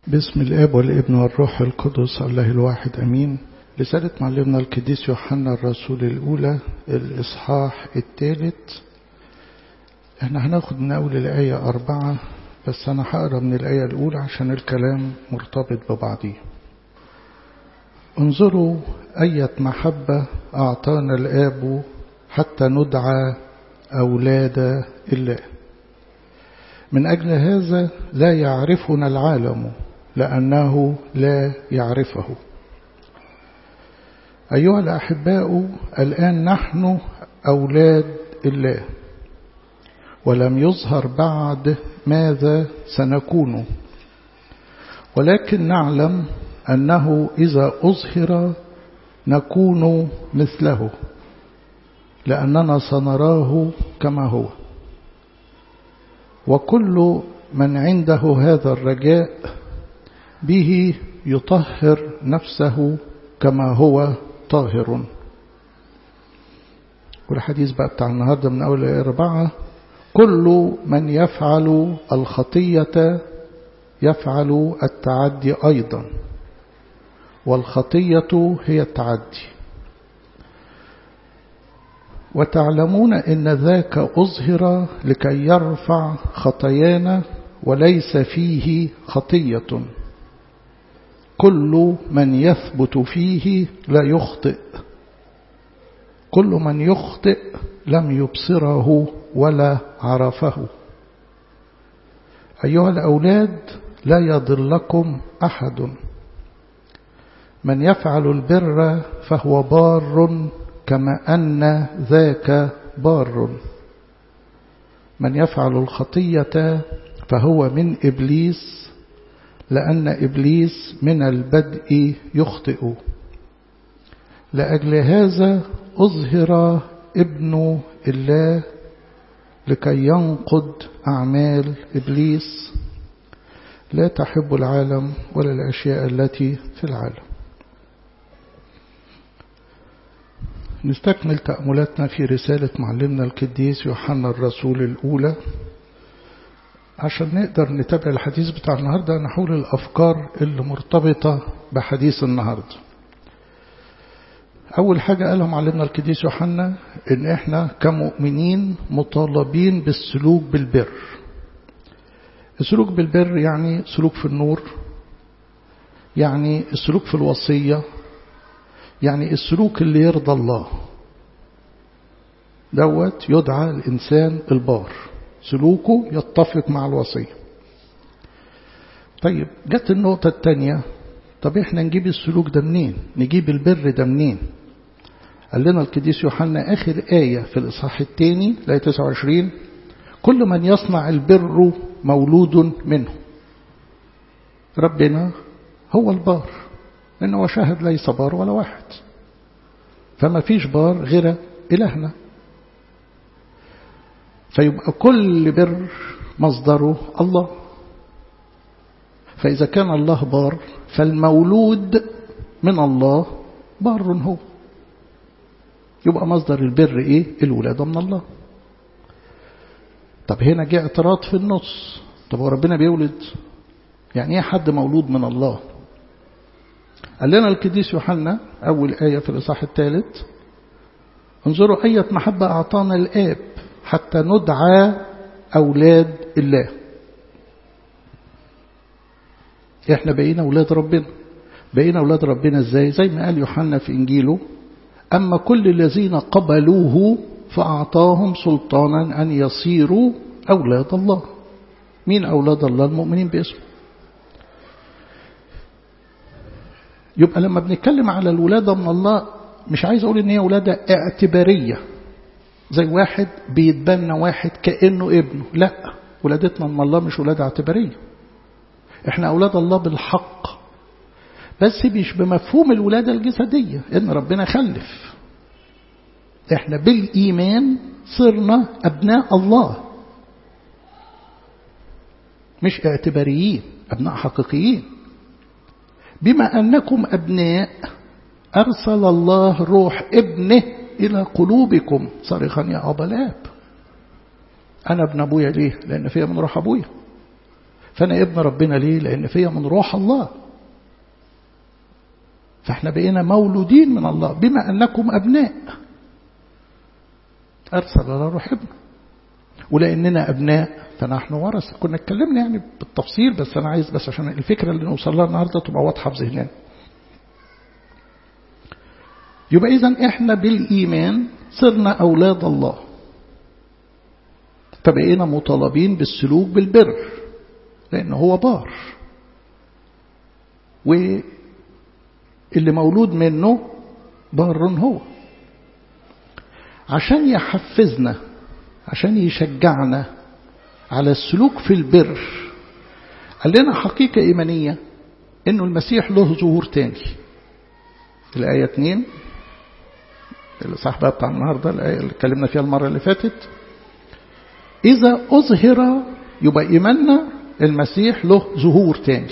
باسم الاب والابن والروح القدس الله الواحد امين رسالة معلمنا القديس يوحنا الرسول الاولى الاصحاح الثالث احنا هناخد من اول الايه اربعة بس انا هقرا من الايه الاولى عشان الكلام مرتبط ببعضيه انظروا اية محبة اعطانا الاب حتى ندعى اولاد الله من أجل هذا لا يعرفنا العالم لأنه لا يعرفه أيها الأحباء الآن نحن أولاد الله ولم يظهر بعد ماذا سنكون ولكن نعلم أنه إذا أظهر نكون مثله لأننا سنراه كما هو وكل من عنده هذا الرجاء به يطهر نفسه كما هو طاهر والحديث بقى بتاع النهاردة من أول أربعة كل من يفعل الخطية يفعل التعدي أيضا والخطية هي التعدي وتعلمون إن ذاك أظهر لكي يرفع خطايانا وليس فيه خطية كل من يثبت فيه لا يخطئ كل من يخطئ لم يبصره ولا عرفه أيها الأولاد لا يضلكم أحد من يفعل البر فهو بار كما أن ذاك بار من يفعل الخطية فهو من إبليس لأن إبليس من البدء يخطئ لأجل هذا أظهر ابن الله لكي ينقض أعمال إبليس لا تحب العالم ولا الأشياء التي في العالم نستكمل تأملاتنا في رسالة معلمنا القديس يوحنا الرسول الأولى عشان نقدر نتابع الحديث بتاع النهاردة نحول الأفكار اللي مرتبطة بحديث النهاردة أول حاجة قالها معلمنا القديس يوحنا إن إحنا كمؤمنين مطالبين بالسلوك بالبر السلوك بالبر يعني سلوك في النور يعني السلوك في الوصية يعني السلوك اللي يرضى الله دوت يدعى الإنسان البار سلوكه يتفق مع الوصية طيب جت النقطة الثانية طب احنا نجيب السلوك ده منين نجيب البر ده منين قال لنا القديس يوحنا آخر آية في الإصحاح الثاني الآية 29 كل من يصنع البر مولود منه ربنا هو البار لأنه شاهد ليس بار ولا واحد فما فيش بار غير إلهنا فيبقى كل بر مصدره الله فإذا كان الله بار فالمولود من الله بار هو يبقى مصدر البر إيه الولادة من الله طب هنا جاء اعتراض في النص طب هو ربنا بيولد يعني ايه حد مولود من الله قال لنا القديس يوحنا أول آية في الإصحاح الثالث انظروا أية محبة أعطانا الآب حتى ندعى أولاد الله إحنا بقينا أولاد ربنا بقينا أولاد ربنا إزاي زي ما قال يوحنا في إنجيله أما كل الذين قبلوه فأعطاهم سلطانا أن يصيروا أولاد الله مين أولاد الله المؤمنين باسمه يبقى لما بنتكلم على الولادة من الله مش عايز أقول إن هي ولادة اعتبارية زي واحد بيتبنى واحد كأنه ابنه لا ولادتنا من الله مش ولادة اعتبارية احنا أولاد الله بالحق بس مش بمفهوم الولادة الجسدية إن ربنا خلف احنا بالإيمان صرنا أبناء الله مش اعتباريين أبناء حقيقيين بما أنكم أبناء أرسل الله روح ابنه إلى قلوبكم صرخا يا أبا الآب أنا ابن أبويا ليه لأن فيها من روح أبويا فأنا ابن ربنا ليه لأن فيا من روح الله فاحنا بقينا مولودين من الله بما أنكم أبناء أرسل الله روح ابنه ولأننا أبناء فنحن ورثة كنا اتكلمنا يعني بالتفصيل بس أنا عايز بس عشان الفكرة اللي نوصل لها النهاردة تبقى واضحة في ذهننا يبقى إذا إحنا بالإيمان صرنا أولاد الله فبقينا مطالبين بالسلوك بالبر لأن هو بار واللي مولود منه بار هو عشان يحفزنا عشان يشجعنا على السلوك في البر قال لنا حقيقة إيمانية إنه المسيح له ظهور تاني الآية 2 الصحبة بتاع النهاردة الآية اللي اتكلمنا فيها المرة اللي فاتت إذا أظهر يبقى إيماننا المسيح له ظهور تاني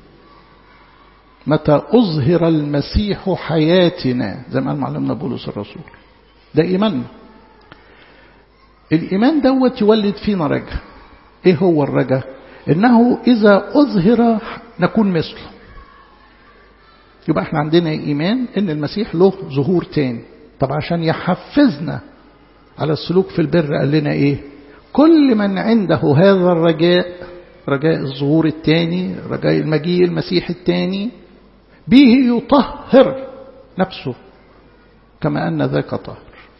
متى أظهر المسيح حياتنا زي ما قال معلمنا بولس الرسول ده إيماننا الإيمان دوت يولد فينا رجاء إيه هو الرجاء إنه إذا أظهر نكون مثله يبقى احنا عندنا إيمان إن المسيح له ظهور تاني طب عشان يحفزنا على السلوك في البر قال لنا إيه كل من عنده هذا الرجاء رجاء الظهور الثاني رجاء المجيء المسيح الثاني به يطهر نفسه كما أن ذاك طهر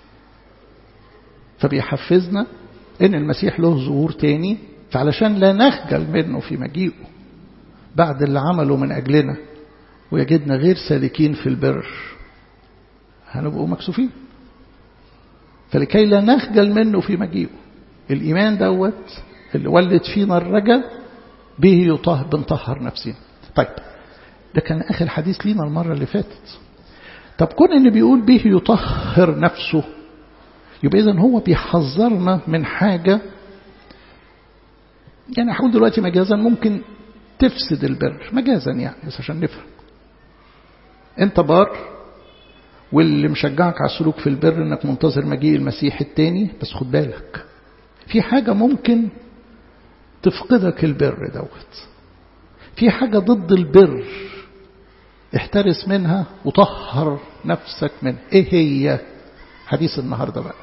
فبيحفزنا ان المسيح له ظهور تاني فعلشان لا نخجل منه في مجيئه بعد اللي عمله من أجلنا ويجدنا غير سالكين في البر هنبقوا مكسوفين فلكي لا نخجل منه في مجيئه الإيمان دوت اللي ولد فينا الرجا به يطهر بنطهر نفسنا طيب ده كان آخر حديث لينا المرة اللي فاتت طب كون ان بيقول به يطهر نفسه يبقى إذن هو بيحذرنا من حاجة يعني هقول دلوقتي مجازا ممكن تفسد البر مجازا يعني بس عشان نفهم انت بار واللي مشجعك على السلوك في البر انك منتظر مجيء المسيح التاني بس خد بالك في حاجة ممكن تفقدك البر دوت في حاجة ضد البر احترس منها وطهر نفسك منها ايه هي حديث النهاردة بقى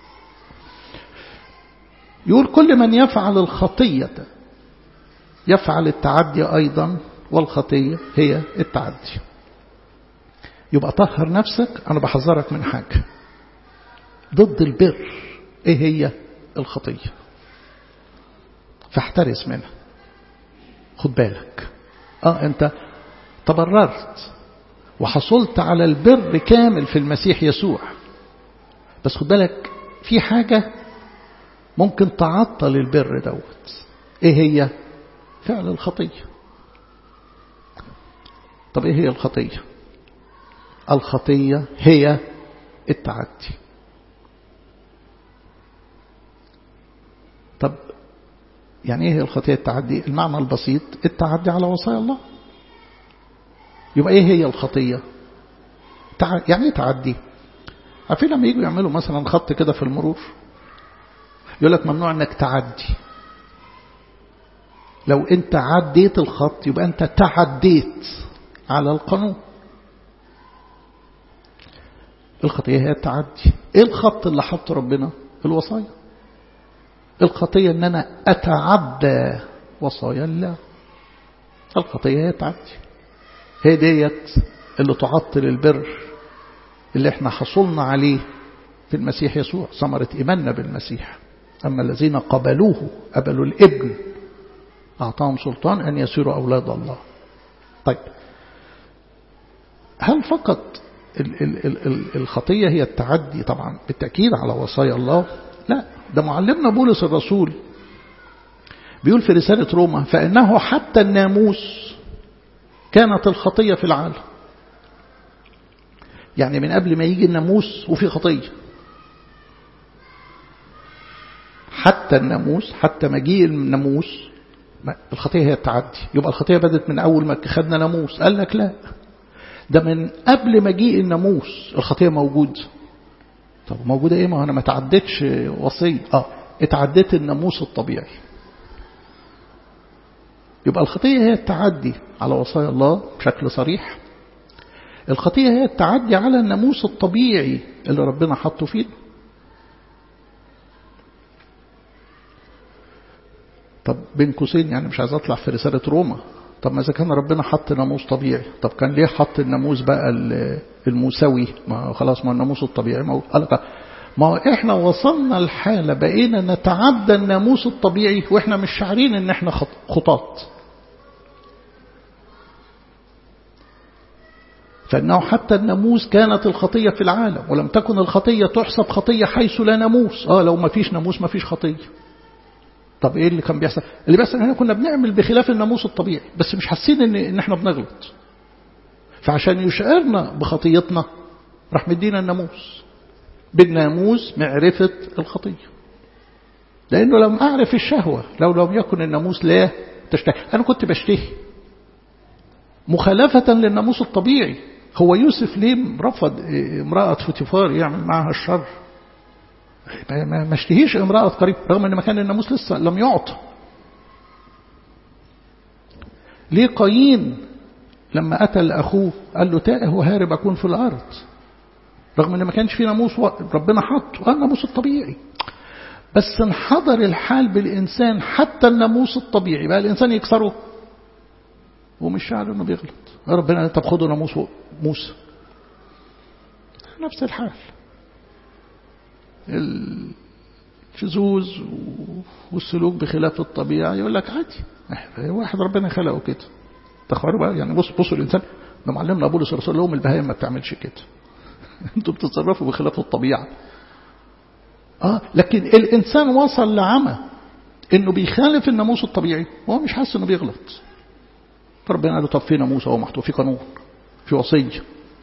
يقول كل من يفعل الخطية يفعل التعدي أيضا والخطية هي التعدي يبقى طهر نفسك أنا بحذرك من حاجة ضد البر إيه هي الخطية فاحترس منها خد بالك آه أنت تبررت وحصلت على البر كامل في المسيح يسوع بس خد بالك في حاجة ممكن تعطل البر دوت ايه هي فعل الخطية طب ايه هي الخطية الخطية هي التعدي طب يعني ايه هي الخطية التعدي المعنى البسيط التعدي على وصايا الله يبقى ايه هي الخطية تع... يعني ايه تعدي عارفين لما يجوا يعملوا مثلا خط كده في المرور يقول لك ممنوع انك تعدي لو انت عديت الخط يبقى انت تعديت على القانون الخطية هي التعدي ايه الخط اللي حطه ربنا الوصايا الخطية ان انا اتعدى وصايا الله الخطية هي التعدي هي ديت اللي تعطل البر اللي احنا حصلنا عليه في المسيح يسوع ثمرة إيماننا بالمسيح أما الذين قبلوه قبلوا الابن أعطاهم سلطان أن يصيروا أولاد الله طيب هل فقط ال ال ال ال الخطية هي التعدي طبعا بالتأكيد على وصايا الله لا ده معلمنا بولس الرسول بيقول في رسالة روما فإنه حتى الناموس كانت الخطية في العالم يعني من قبل ما يجي الناموس وفي خطية حتى الناموس حتى مجيء الناموس الخطية هي التعدي يبقى الخطية بدت من أول ما خدنا ناموس قال لك لا ده من قبل مجيء الناموس الخطية موجود طب موجودة ايه ما انا ما تعديتش وصية اه اتعديت الناموس الطبيعي يبقى الخطية هي التعدي على وصايا الله بشكل صريح الخطية هي التعدي على الناموس الطبيعي اللي ربنا حطه فيه طب بين قوسين يعني مش عايز اطلع في رسالة روما طب ما اذا كان ربنا حط ناموس طبيعي طب كان ليه حط الناموس بقى المساوي ما خلاص ما الناموس الطبيعي ما قال ما هو احنا وصلنا لحالة بقينا نتعدى الناموس الطبيعي واحنا مش شعرين ان احنا خطاط فانه حتى الناموس كانت الخطية في العالم ولم تكن الخطية تحسب خطية حيث لا ناموس اه لو ما فيش ناموس ما فيش خطية طب ايه اللي كان بيحصل اللي بيحصل هنا كنا بنعمل بخلاف الناموس الطبيعي بس مش حاسين ان ان احنا بنغلط فعشان يشعرنا بخطيتنا راح مدينا الناموس بالناموس معرفة الخطية لأنه لم أعرف الشهوة لو لم يكن الناموس لا تشتهي أنا كنت بشتهي مخالفة للناموس الطبيعي هو يوسف ليه رفض امرأة فوتيفار يعمل معها الشر ما اشتهيش امرأة قريب رغم ان مكان الناموس لسه لم يعطى ليه قايين لما قتل أخوه قال له تائه وهارب أكون في الأرض رغم ان ما كانش في ناموس ربنا حطه الناموس الطبيعي بس انحضر الحال بالإنسان حتى الناموس الطبيعي بقى الإنسان يكسره ومش شعر انه بيغلط ربنا انت بخده ناموس موسى نفس الحال الشذوذ والسلوك بخلاف الطبيعة يقول لك عادي واحد ربنا خلقه كده تخبروا بقى يعني بص بصوا الإنسان ده معلمنا بولس الرسول لهم البهايم ما بتعملش كده انتوا بتتصرفوا بخلاف الطبيعة اه لكن الإنسان وصل لعمى انه بيخالف الناموس الطبيعي وهو مش حاسس انه بيغلط فربنا قال له طب في ناموس اهو محطوط في قانون في وصيه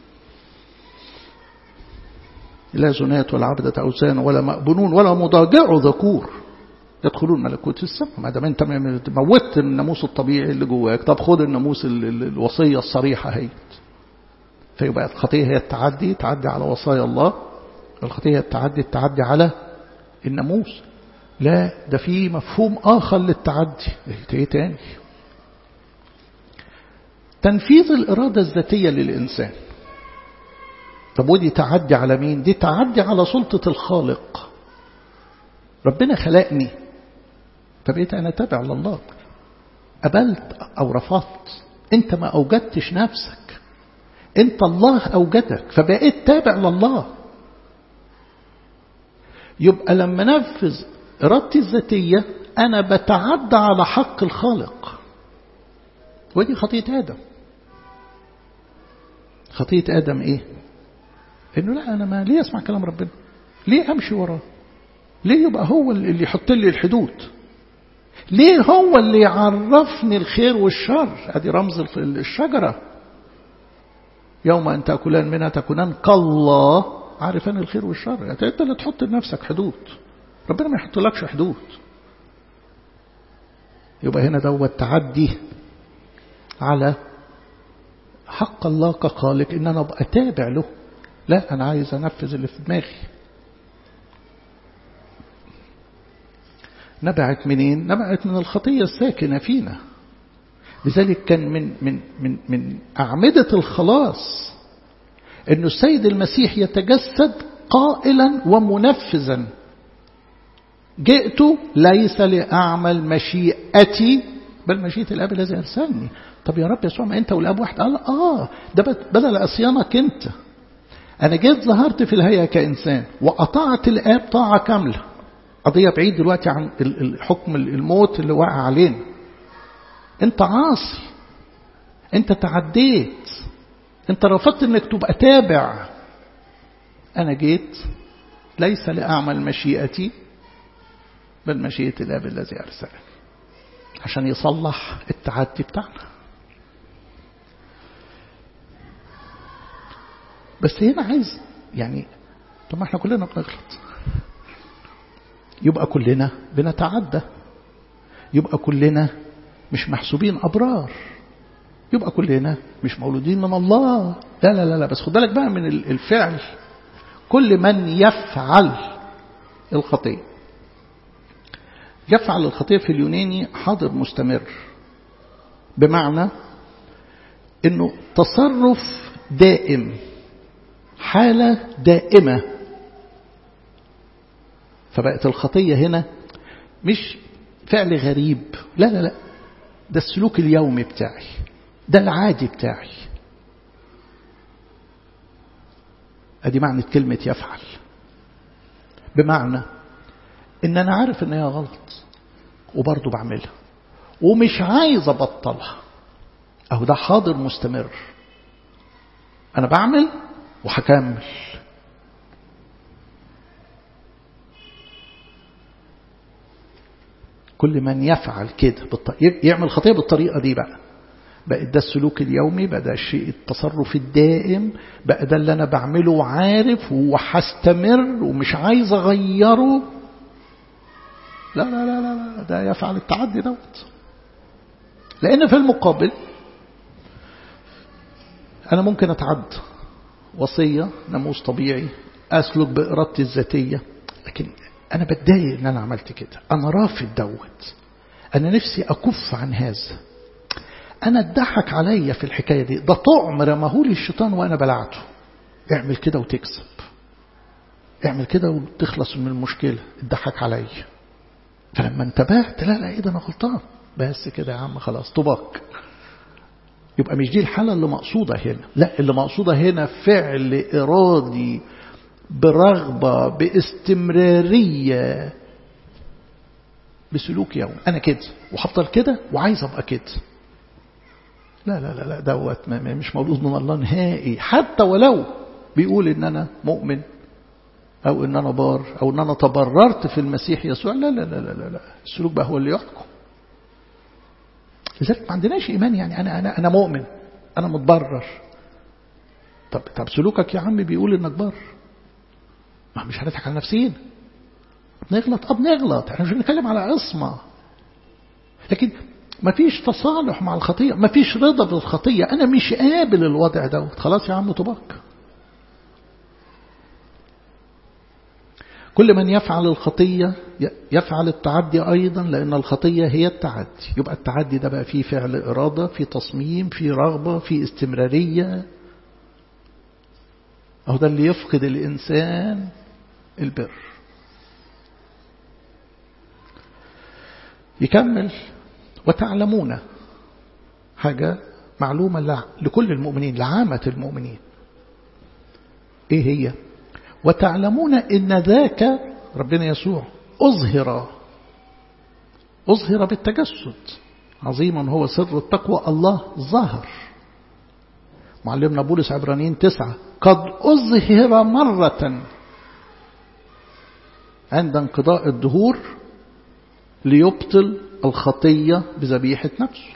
لا زنات ولا عبدة أوثان ولا مأبنون ولا مضاجع ذكور يدخلون ملكوت السماء ما دام انت موتت الناموس الطبيعي اللي جواك طب خد الناموس الوصية الصريحة هي فيبقى الخطية هي التعدي تعدي على وصايا الله الخطية التعدي التعدي على الناموس لا ده في مفهوم آخر للتعدي ايه تاني تنفيذ الإرادة الذاتية للإنسان طب ودي تعدي على مين دي تعدي على سلطة الخالق ربنا خلقني فبقيت أنا تابع لله قبلت أو رفضت أنت ما أوجدتش نفسك أنت الله أوجدك فبقيت تابع لله يبقى لما نفذ إرادتي الذاتية أنا بتعدى على حق الخالق ودي خطية آدم خطية آدم إيه إنه لا أنا ما ليه أسمع كلام ربنا ليه أمشي وراه ليه يبقى هو اللي يحط لي الحدود ليه هو اللي يعرفني الخير والشر ادي رمز الشجرة يوم أن تأكلان منها تكونان كالله عارفان الخير والشر انت اللي تحط لنفسك حدود ربنا ما يحط لكش حدود يبقى هنا دوت تعدي على حق الله كخالق ان انا ابقى تابع له لا انا عايز انفذ اللي في دماغي نبعت منين نبعت من الخطية الساكنة فينا لذلك كان من من من من أعمدة الخلاص أن السيد المسيح يتجسد قائلا ومنفذا جئت ليس لأعمل مشيئتي بل مشيئة الأب الذي أرسلني طب يا رب يسوع ما أنت والأب واحد قال آه ده بدل أصيانك أنت أنا جيت ظهرت في الهيئة كإنسان وأطاعت الآب طاعة كاملة قضية بعيد دلوقتي عن الحكم الموت اللي وقع علينا انت عاصي انت تعديت انت رفضت انك تبقى تابع انا جيت ليس لأعمل مشيئتي بل مشيئة الاب الذي ارسلني عشان يصلح التعدي بتاعنا بس هنا عايز يعني طب ما احنا كلنا بنغلط يبقى كلنا بنتعدى يبقى كلنا مش محسوبين أبرار يبقى كلنا مش مولودين من الله لا لا لا, لا بس خد بالك بقى من الفعل كل من يفعل الخطية يفعل الخطية في اليوناني حاضر مستمر بمعنى انه تصرف دائم حالة دائمة فبقت الخطية هنا مش فعل غريب لا لا لا ده السلوك اليومي بتاعي ده العادي بتاعي ادي معنى كلمة يفعل بمعنى ان انا عارف ان هي غلط وبرضه بعملها ومش عايز ابطلها اهو ده حاضر مستمر انا بعمل وهكمل كل من يفعل كده بالط... يعمل خطية بالطريقة دي بقى بقى ده السلوك اليومي بقى ده الشيء التصرف الدائم بقى ده اللي أنا بعمله وعارف وهستمر ومش عايز أغيره لا لا لا لا, لا ده يفعل التعدي دوت لأن في المقابل أنا ممكن أتعدى وصية ناموس طبيعي أسلك بإرادتي الذاتية لكن أنا بتضايق إن أنا عملت كده أنا رافض دوت أنا نفسي أكف عن هذا أنا اتضحك عليا في الحكاية دي ده طعم رماهولي الشيطان وأنا بلعته اعمل كده وتكسب اعمل كده وتخلص من المشكلة اتضحك عليا فلما انتبهت لا لا ايه ده انا غلطان بس كده يا عم خلاص طباق يبقى مش دي الحالة اللي مقصودة هنا لا اللي مقصودة هنا فعل إرادي برغبة باستمرارية بسلوك يوم أنا كده وهفضل كده وعايز أبقى كده لا لا لا لا دوت مش مولود من الله نهائي حتى ولو بيقول إن أنا مؤمن أو إن أنا بار أو إن أنا تبررت في المسيح يسوع لا لا لا لا لا السلوك بقى هو اللي يحكم لذلك ما عندناش إيمان يعني أنا أنا أنا مؤمن أنا متبرر طب طب سلوكك يا عم بيقول إنك بار ما مش هنضحك على نفسينا بنغلط اه بنغلط احنا مش بنتكلم على عصمة لكن ما فيش تصالح مع الخطية ما فيش رضا بالخطية أنا مش قابل الوضع دوت خلاص يا عم طباق كل من يفعل الخطية يفعل التعدي أيضا لأن الخطية هي التعدي يبقى التعدي ده بقى فيه فعل إرادة فيه تصميم فيه رغبة فيه استمرارية أهو ده اللي يفقد الإنسان البر يكمل وتعلمون حاجة معلومة لكل المؤمنين لعامة المؤمنين ايه هي وتعلمون ان ذاك ربنا يسوع أظهر أظهر بالتجسد عظيما هو سر التقوى الله ظهر معلمنا بولس عبرانيين تسعة قد أظهر مرة عند انقضاء الدهور ليبطل الخطية بذبيحة نفسه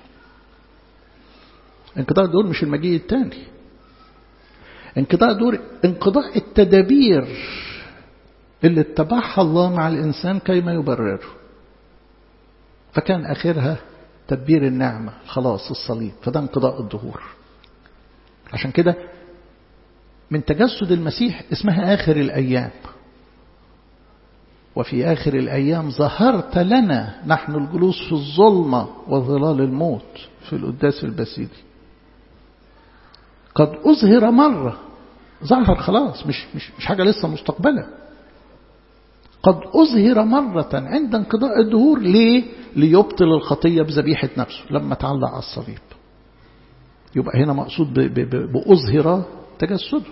انقضاء الدهور مش المجيء الثاني انقضاء الدهور انقضاء التدابير اللي اتبعها الله مع الإنسان كيما يبرره فكان آخرها تدبير النعمة خلاص الصليب فده انقضاء الدهور عشان كده من تجسد المسيح اسمها آخر الأيام وفي آخر الأيام ظهرت لنا نحن الجلوس في الظلمة وظلال الموت في القداس البسيدي قد أظهر مرة ظهر خلاص مش, مش, مش حاجة لسه مستقبلة قد أظهر مرة عند انقضاء الدهور ليه؟ ليبطل الخطية بذبيحة نفسه لما تعلق على الصليب يبقى هنا مقصود بأظهر تجسده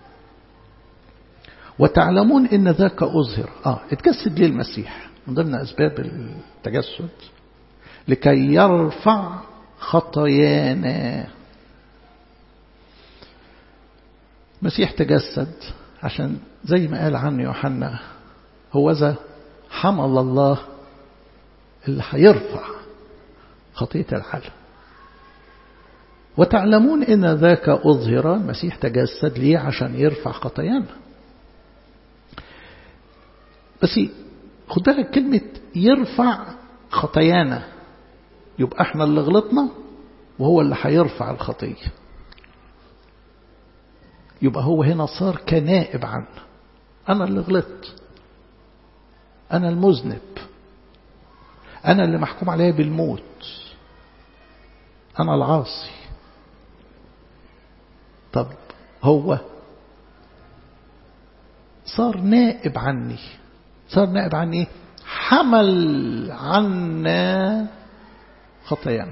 وتعلمون ان ذاك أظهر آه اتجسد ليه المسيح من ضمن أسباب التجسد لكي يرفع خطايانا المسيح تجسد عشان زي ما قال عنه يوحنا هو ذا حمل الله اللي هيرفع خطية العالم وتعلمون ان ذاك أظهر المسيح تجسد ليه عشان يرفع خطايانا بس خد بالك كلمة يرفع خطايانا يبقى احنا اللي غلطنا وهو اللي هيرفع الخطية يبقى هو هنا صار كنائب عنا أنا اللي غلطت أنا المذنب أنا اللي محكوم عليا بالموت أنا العاصي طب هو صار نائب عني صار نائب عني حمل عنا خطايانا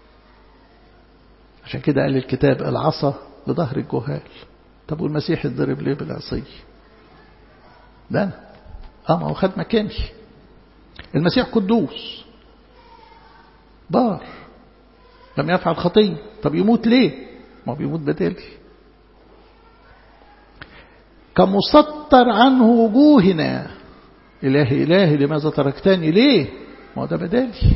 عشان كده قال الكتاب العصا لظهر الجهال طب والمسيح اتضرب ليه بالعصي ده أنا اه ما هو خد مكاني المسيح قدوس بار لم يفعل خطية طب يموت ليه ما بيموت بدالي كمسطر عنه وجوهنا إلهي إلهي لماذا تركتني ليه ما ده بدالي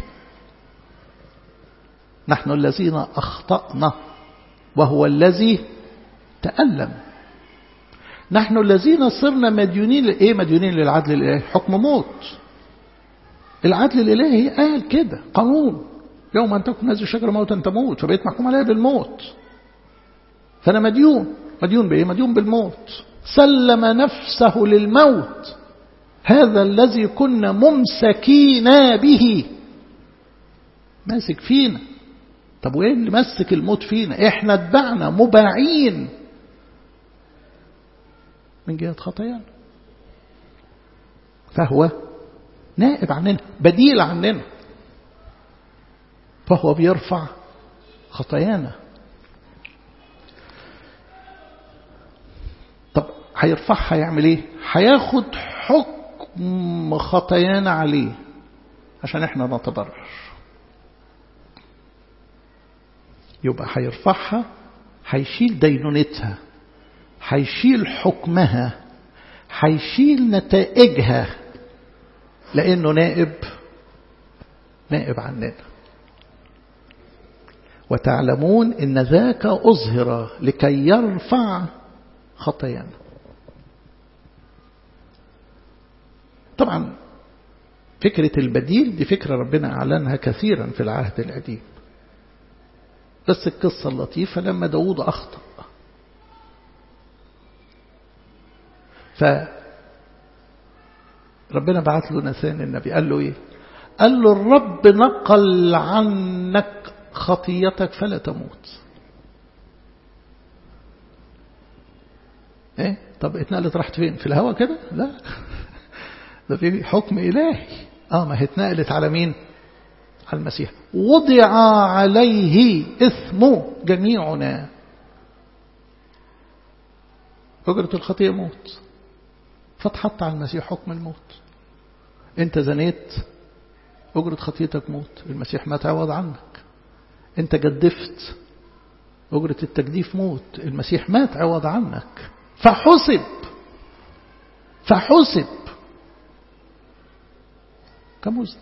نحن الذين أخطأنا وهو الذي تألم نحن الذين صرنا مديونين إيه مديونين للعدل الإلهي حكم موت العدل الإلهي قال كده قانون يوم أن تكون هذه الشجرة موتا تموت فبقيت محكوم عليها بالموت فأنا مديون مديون بإيه مديون بالموت سلم نفسه للموت هذا الذي كنا ممسكين به ماسك فينا طب وين اللي مسك الموت فينا احنا اتبعنا مباعين من جهة خطايانا فهو نائب عننا بديل عننا فهو بيرفع خطايانا طب هيرفعها يعمل ايه هياخد حكم خطايانا عليه عشان احنا نتضرر يبقى هيرفعها هيشيل دينونتها هيشيل حكمها هيشيل نتائجها لأنه نائب نائب عننا وتعلمون إن ذاك أظهر لكي يرفع خطايانا طبعا فكرة البديل دي فكرة ربنا أعلنها كثيرا في العهد القديم بس القصة اللطيفة لما داود أخطأ ف ربنا بعت له نثان النبي قال له ايه قال له الرب نقل عنك خطيتك فلا تموت ايه طب اتنقلت راحت فين في الهوا كده لا ده في حكم الهي اه ما هي اتنقلت على مين على المسيح وضع عليه اسم جميعنا أجرة الخطيئة موت فاتحط على المسيح حكم الموت انت زنيت أجرة خطيتك موت المسيح مات عوض عنك انت جدفت أجرة التجديف موت المسيح مات عوض عنك فحسب فحسب كمذنب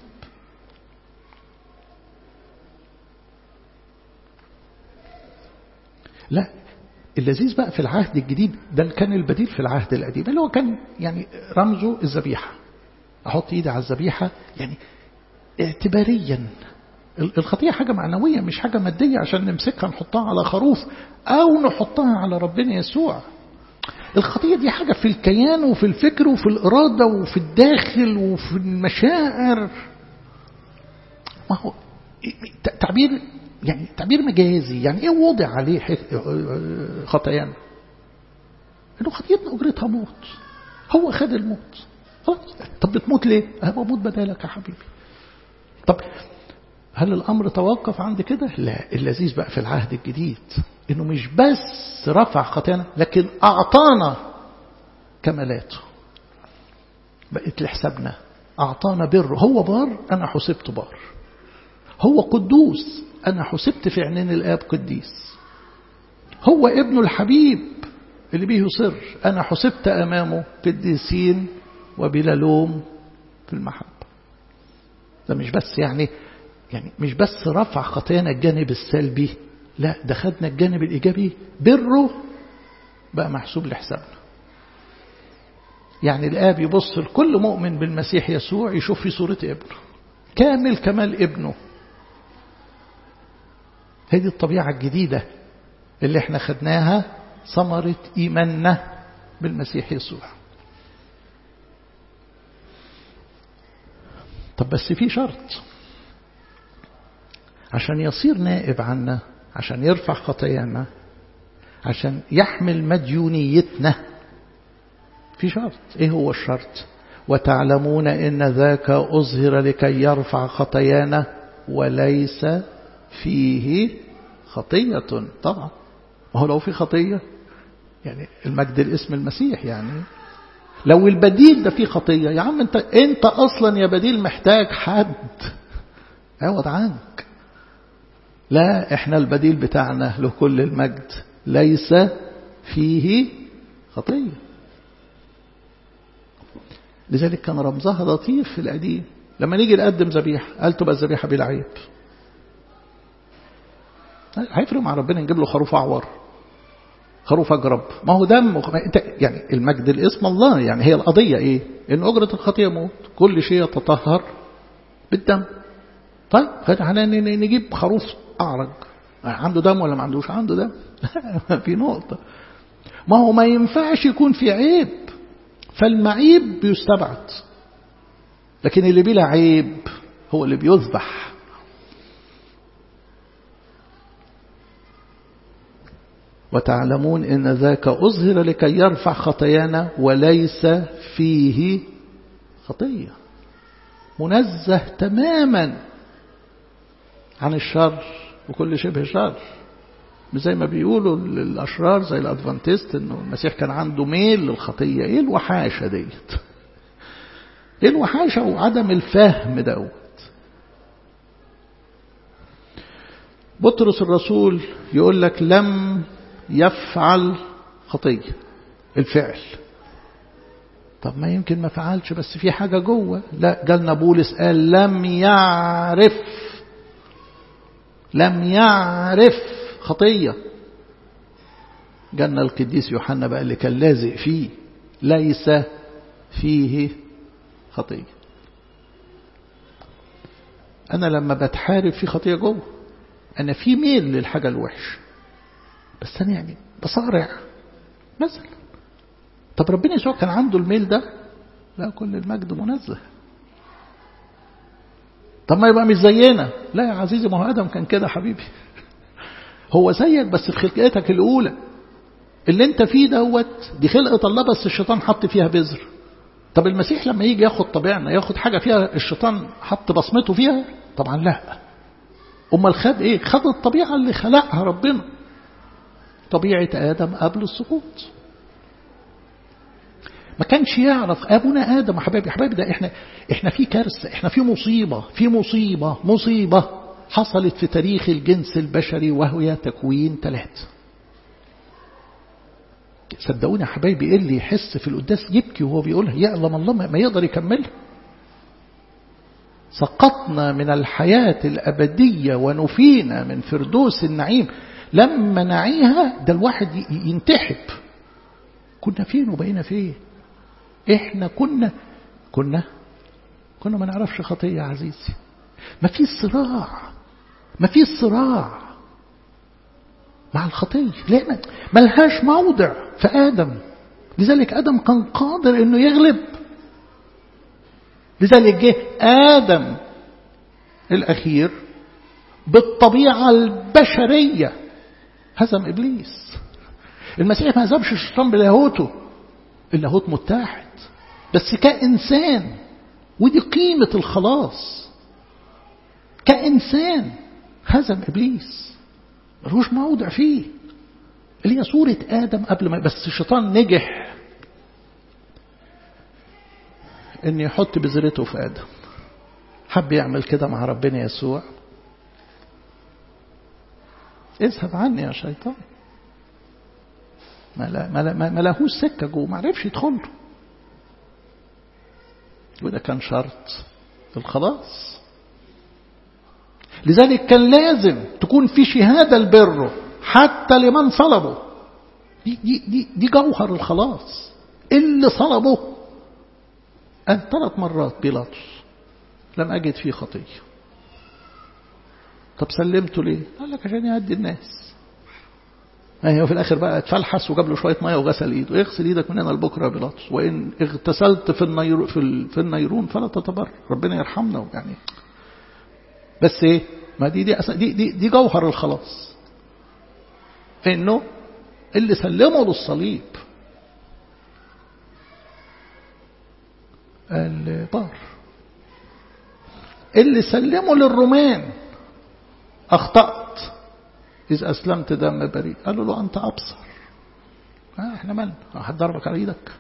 لا اللذيذ بقى في العهد الجديد ده كان البديل في العهد القديم اللي هو كان يعني رمزه الذبيحة أحط إيدي على الذبيحة يعني اعتباريا الخطية حاجة معنوية مش حاجة مادية عشان نمسكها نحطها على خروف أو نحطها على ربنا يسوع الخطية دي حاجة في الكيان وفي الفكر وفي الإرادة وفي الداخل وفي المشاعر ما هو تعبير يعني تعبير مجازي يعني ايه وضع عليه خطايانا انه خطيتنا اجرتها موت هو خد الموت خلاص طب بتموت ليه هبقى موت بدالك يا حبيبي طب هل الامر توقف عند كده لا اللذيذ بقى في العهد الجديد انه مش بس رفع خطايانا لكن اعطانا كمالاته بقت لحسابنا اعطانا بر هو بار انا حسبت بار هو قدوس أنا حسبت في عينين الآب قديس هو ابن الحبيب اللي به يصر أنا حسبت أمامه قديسين وبلا لوم في المحبة ده مش بس يعني يعني مش بس رفع خطايانا الجانب السلبي لا ده خدنا الجانب الإيجابي بره بقى محسوب لحسابنا يعني الآب يبص لكل مؤمن بالمسيح يسوع يشوف في صورة ابنه كامل كمال ابنه هذه الطبيعة الجديدة اللي احنا خدناها ثمرة إيماننا بالمسيح يسوع طب بس في شرط عشان يصير نائب عنا عشان يرفع خطايانا عشان يحمل مديونيتنا في شرط ايه هو الشرط وتعلمون ان ذاك اظهر لكي يرفع خطايانا وليس فيه خطية طبعا ما هو لو في خطية يعني المجد الاسم المسيح يعني لو البديل ده فيه خطية يا عم انت انت اصلا يا بديل محتاج حد عوض عنك لا احنا البديل بتاعنا له كل المجد ليس فيه خطية لذلك كان رمزها لطيف في القديم لما نيجي نقدم ذبيحة قال تبقى الذبيحة بلا عيب هيفرق مع ربنا نجيب له خروف أعور خروف أجرب ما هو دم انت يعني المجد الاسم الله يعني هي القضية ايه ان أجرة الخطية موت كل شيء يتطهر بالدم طيب نجيب خروف أعرج عنده دم ولا ما عندوش عنده دم في نقطة ما هو ما ينفعش يكون في عيب فالمعيب بيستبعد لكن اللي بلا عيب هو اللي بيذبح وتعلمون ان ذاك اظهر لكي يرفع خطايانا وليس فيه خطيه منزه تماما عن الشر وكل شبه شر مش زي ما بيقولوا الأشرار زي الأدفانتست إنه المسيح كان عنده ميل للخطية إيه الوحاشة ديت إيه الوحاشة وعدم الفهم دوت بطرس الرسول يقول لك لم يفعل خطية الفعل طب ما يمكن ما فعلش بس في حاجة جوه لا جالنا بولس قال لم يعرف لم يعرف خطية جالنا القديس يوحنا بقى اللي كان لازق فيه ليس فيه خطية أنا لما بتحارب في خطية جوه أنا في ميل للحاجة الوحش بس أنا يعني بصارع مثلا طب ربنا يسوع كان عنده الميل ده لا كل المجد منزه طب ما يبقى مش زينا لا يا عزيزي ما هو آدم كان كده حبيبي هو زيك بس في خلقتك الأولى اللي انت فيه دوت دي خلقة الله بس الشيطان حط فيها بذر طب المسيح لما يجي ياخد طبيعنا ياخد حاجة فيها الشيطان حط بصمته فيها طبعا لا امال خد ايه خد الطبيعة اللي خلقها ربنا طبيعة آدم قبل السقوط ما كانش يعرف ابونا ادم يا حبايبي يا حبايبي ده احنا احنا في كارثه احنا في مصيبه في مصيبه مصيبه حصلت في تاريخ الجنس البشري وهي تكوين ثلاثة صدقوني يا حبايبي ايه اللي يحس في القداس يبكي وهو بيقولها يعلم الله ما يقدر يكملها سقطنا من الحياة الأبدية ونفينا من فردوس النعيم لما نعيها ده الواحد ينتحب كنا فين وبقينا فين احنا كنا كنا كنا ما نعرفش خطية يا عزيزي ما في صراع ما في صراع مع الخطية ليه ما لهاش موضع في آدم لذلك آدم كان قادر انه يغلب لذلك جه آدم الأخير بالطبيعة البشرية هزم إبليس المسيح ما هزمش الشيطان بلاهوته اللاهوت متحد بس كإنسان ودي قيمة الخلاص كإنسان هزم إبليس ملوش موضع فيه اللي هي صورة آدم قبل ما بس الشيطان نجح ان يحط بذرته في آدم حب يعمل كده مع ربنا يسوع اذهب عني يا شيطان ما, لا ما, لا ما لهوش سكة جوه ما عرفش يدخل له وده كان شرط الخلاص لذلك كان لازم تكون في شهادة البر حتى لمن صلبه دي, دي, دي, دي جوهر الخلاص اللي صلبه قال ثلاث مرات بيلاطس لم أجد فيه خطية طب سلمته ليه قال لك عشان يهدي الناس يعني في الآخر بقى اتفلحس وجاب له شوية مية وغسل إيده اغسل إيدك من هنا لبكرة يا بيلاطس وإن اغتسلت في النير في, في النيرون فلا تتبر ربنا يرحمنا يعني بس إيه ما دي دي دي, دي, دي جوهر الخلاص انه اللي سلمه للصليب البار اللي سلمه للرومان اخطأت إذ أسلمت دم بريء قالوا له أنت أبصر آه احنا مالنا حد ضربك على ايدك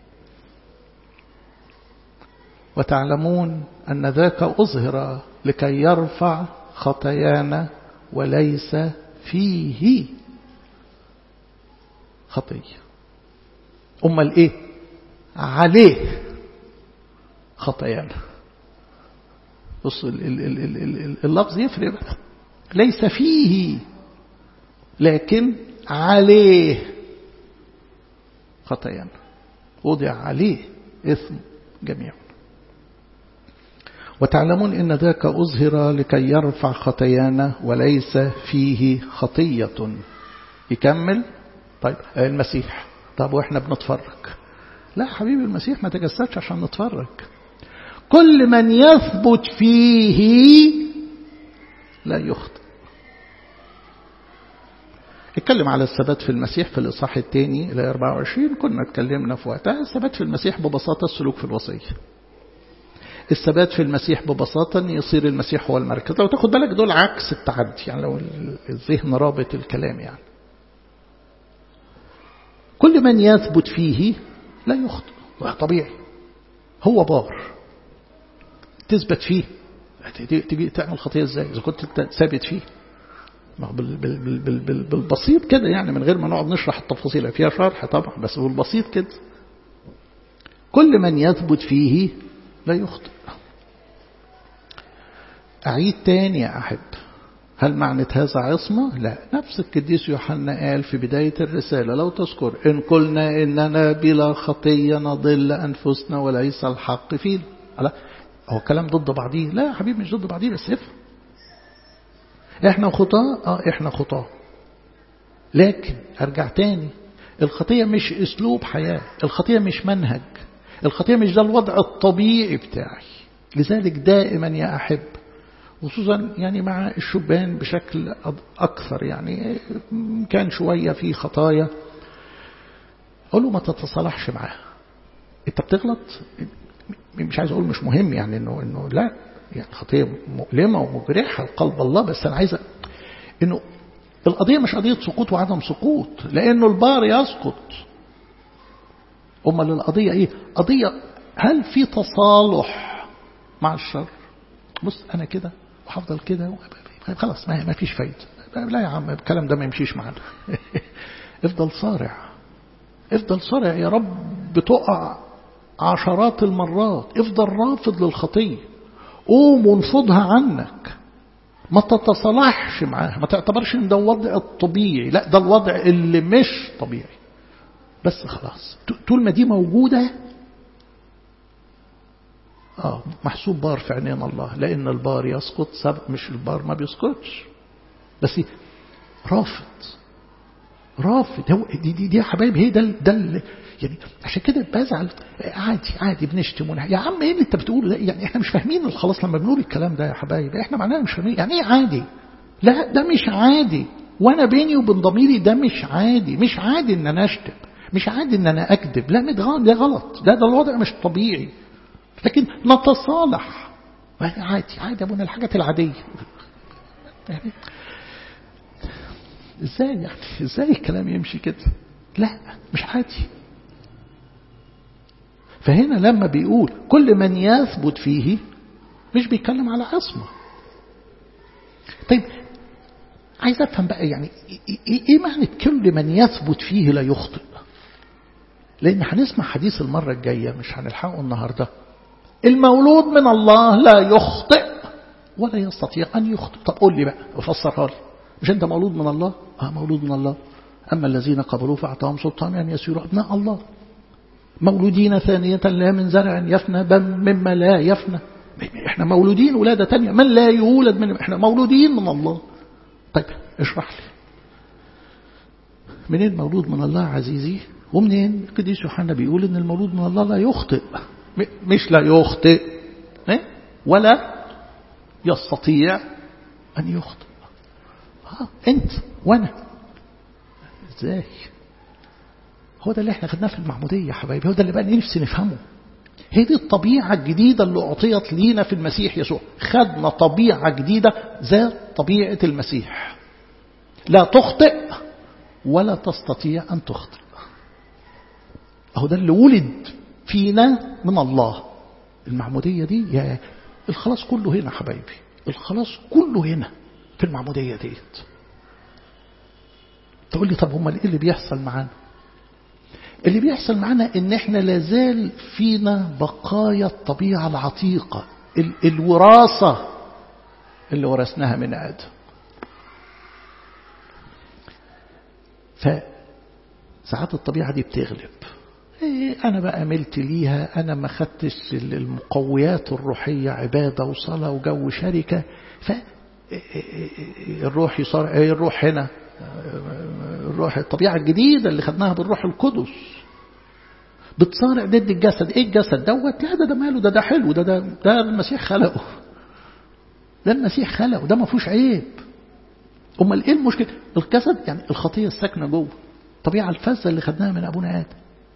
وتعلمون أن ذاك أظهر لكي يرفع خطايانا وليس فيه خطية أمال إيه عليه خطايانا بص اللفظ يفرق ليس فيه لكن عليه خطايانا وضع عليه إثم جميع وتعلمون إن ذاك أظهر لكي يرفع خطايانا وليس فيه خطية يكمل طيب المسيح طب وإحنا بنتفرج لا حبيبي المسيح ما تجسدش عشان نتفرج كل من يثبت فيه لا يخطئ اتكلم على الثبات في المسيح في الإصحاح الثاني إلى 24 كنا اتكلمنا في وقتها الثبات في المسيح ببساطة السلوك في الوصية الثبات في المسيح ببساطة أن يصير المسيح هو المركز لو تاخد بالك دول عكس التعدي يعني لو الذهن رابط الكلام يعني كل من يثبت فيه لا يخطئ طبيعي هو بار تثبت فيه تجي تعمل خطية ازاي إذا كنت ثابت فيه بال بال بال بال بالبسيط كده يعني من غير ما نقعد نشرح التفاصيل فيها شرح طبعا بس بالبسيط كده كل من يثبت فيه لا يخطئ أعيد تاني يا أحب هل معنى هذا عصمة؟ لا نفس القديس يوحنا قال في بداية الرسالة لو تذكر إن قلنا إننا بلا خطية نضل أنفسنا وليس الحق فينا لا هو كلام ضد بعضيه لا يا حبيبي مش ضد بعضيه بس افهم احنا خطاة اه احنا خطاة لكن ارجع تاني الخطية مش اسلوب حياة الخطية مش منهج الخطية مش ده الوضع الطبيعي بتاعي لذلك دائما يا أحب خصوصا يعني مع الشبان بشكل أكثر يعني كان شوية في خطايا أقول له ما تتصالحش معاه أنت بتغلط مش عايز أقول مش مهم يعني إنه إنه لا يعني خطية مؤلمة ومجرحة لقلب الله بس أنا عايز إنه القضية مش قضية سقوط وعدم سقوط لأنه البار يسقط أمال القضية إيه قضية هل في تصالح مع الشر بص أنا كده وهفضل كده خلاص ما فيش فايدة لا يا عم الكلام ده ما يمشيش معانا افضل صارع افضل صارع يا رب بتقع عشرات المرات افضل رافض للخطية قوم وانفضها عنك ما تتصالحش معاها ما تعتبرش ان ده الوضع الطبيعي لا ده الوضع اللي مش طبيعي بس خلاص طول ما دي موجودة آه محسوب بار في عينين الله لأن البار يسقط سبب مش البار ما بيسقطش بس رافض رافض هو دي دي, دي يا حبايب هي ده ده يعني عشان كده بزعل عادي عادي بنشتم يا عم ايه اللي انت بتقوله ده يعني احنا مش فاهمين خلاص لما بنقول الكلام ده يا حبايب احنا معناها مش فاهمين يعني ايه عادي لا ده مش عادي وانا بيني وبين ضميري ده مش عادي مش عادي ان انا اشتم مش عادي ان انا اكذب لا ده غلط ده ده الوضع مش طبيعي لكن نتصالح عادي عادي ابونا الحاجات العادية يعني ازاي يعني ازاي الكلام يمشي كده لا مش عادي فهنا لما بيقول كل من يثبت فيه مش بيتكلم على عصمة طيب عايز افهم بقى يعني ايه معنى كل من يثبت فيه لا يخطئ لان هنسمع حديث المرة الجاية مش هنلحقه النهاردة المولود من الله لا يخطئ ولا يستطيع أن يخطئ طب قول لي بقى وفسرها لي مش أنت مولود من الله آه مولود من الله أما الذين قبلوا فأعطاهم سلطان أن يسيروا أبناء الله مولودين ثانية لا من زرع يفنى بل مما لا يفنى احنا مولودين ولادة تانية من لا يولد من احنا مولودين من الله طيب اشرح لي منين مولود من الله عزيزي ومنين القديس يوحنا بيقول ان المولود من الله لا يخطئ مش لا يخطئ ولا يستطيع أن يخطئ آه أنت وأنا إزاي هو ده اللي احنا خدناه في المعمودية يا حبايبي هو ده اللي بقى نفسي نفهمه هي دي الطبيعة الجديدة اللي أعطيت لينا في المسيح يسوع خدنا طبيعة جديدة ذات طبيعة المسيح لا تخطئ ولا تستطيع أن تخطئ أهو ده اللي ولد فينا من الله المعمودية دي يا الخلاص كله هنا حبايبي الخلاص كله هنا في المعمودية ديت تقول لي طب امال ايه اللي بيحصل معانا اللي بيحصل معانا ان احنا لازال فينا بقايا الطبيعة العتيقة ال الوراثة اللي ورثناها من آدم فساعات الطبيعة دي بتغلب إيه أنا بقى ملت ليها أنا ما خدتش المقويات الروحية عبادة وصلاة وجو شركة ف الروح يصار الروح هنا الروح الطبيعة الجديدة اللي خدناها بالروح القدس بتصارع ضد الجسد ايه الجسد دوت لا ده ده ماله ده ده حلو ده ده ده المسيح خلقه ده المسيح خلقه ده ما فيهوش عيب امال ايه المشكله الجسد يعني الخطيه الساكنه جوه الطبيعه الفاسده اللي خدناها من ابونا ادم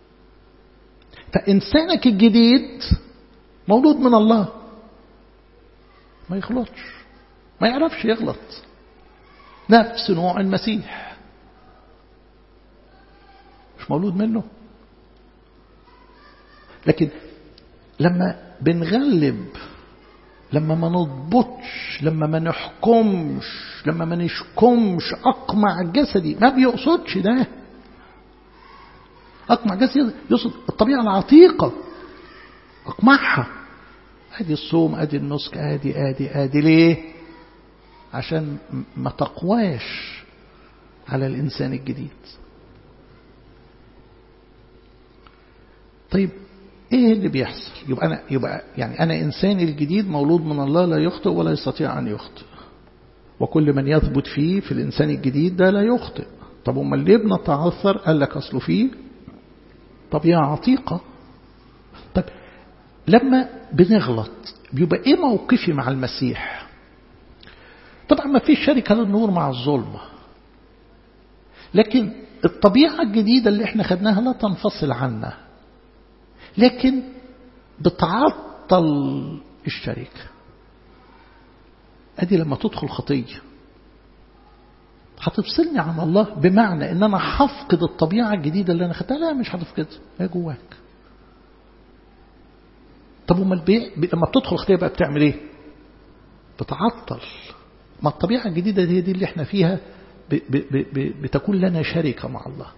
فانسانك الجديد مولود من الله ما يغلطش ما يعرفش يغلط نفس نوع المسيح مش مولود منه لكن لما بنغلب لما ما نضبطش لما ما نحكمش لما ما نشكمش أقمع جسدي ما بيقصدش ده أقمع جسدي يقصد الطبيعة العتيقة أقمعها أدي الصوم أدي النسك أدي أدي أدي ليه عشان ما تقواش على الإنسان الجديد طيب ايه اللي بيحصل يبقى انا يبقى يعني انا انسان الجديد مولود من الله لا يخطئ ولا يستطيع ان يخطئ وكل من يثبت فيه في الانسان الجديد ده لا يخطئ طب امال ليه بنتعثر قال لك اصله فيه طبيعه عتيقه طب لما بنغلط بيبقى ايه موقفي مع المسيح طبعا ما فيش شركه للنور مع الظلمه لكن الطبيعه الجديده اللي احنا خدناها لا تنفصل عنا لكن بتعطل الشركة ادي لما تدخل خطية هتفصلني عن الله بمعنى ان انا هفقد الطبيعة الجديدة اللي انا خدتها لا مش هتفقدها هي جواك طب امال بي... لما بتدخل خطية بقى بتعمل ايه بتعطل ما الطبيعة الجديدة دي, دي اللي احنا فيها ب... ب... ب... بتكون لنا شركة مع الله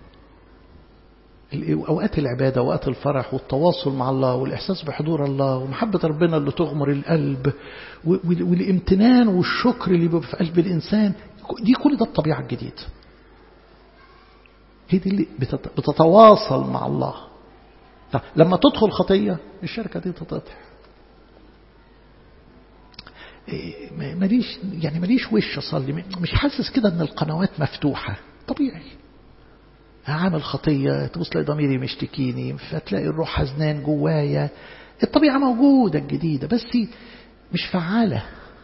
أوقات العبادة وأوقات الفرح والتواصل مع الله والإحساس بحضور الله ومحبة ربنا اللي تغمر القلب والامتنان والشكر اللي بيبقى في قلب الإنسان دي كل ده الطبيعة الجديدة هي دي اللي بتتواصل مع الله طيب لما تدخل خطية الشركة دي تتقطع ماليش يعني ماليش وش اصلي مش حاسس كده ان القنوات مفتوحه طبيعي عامل خطية تبص تلاقي ضميري مشتكيني فتلاقي الروح حزنان جوايا الطبيعة موجودة الجديدة بس مش فعالة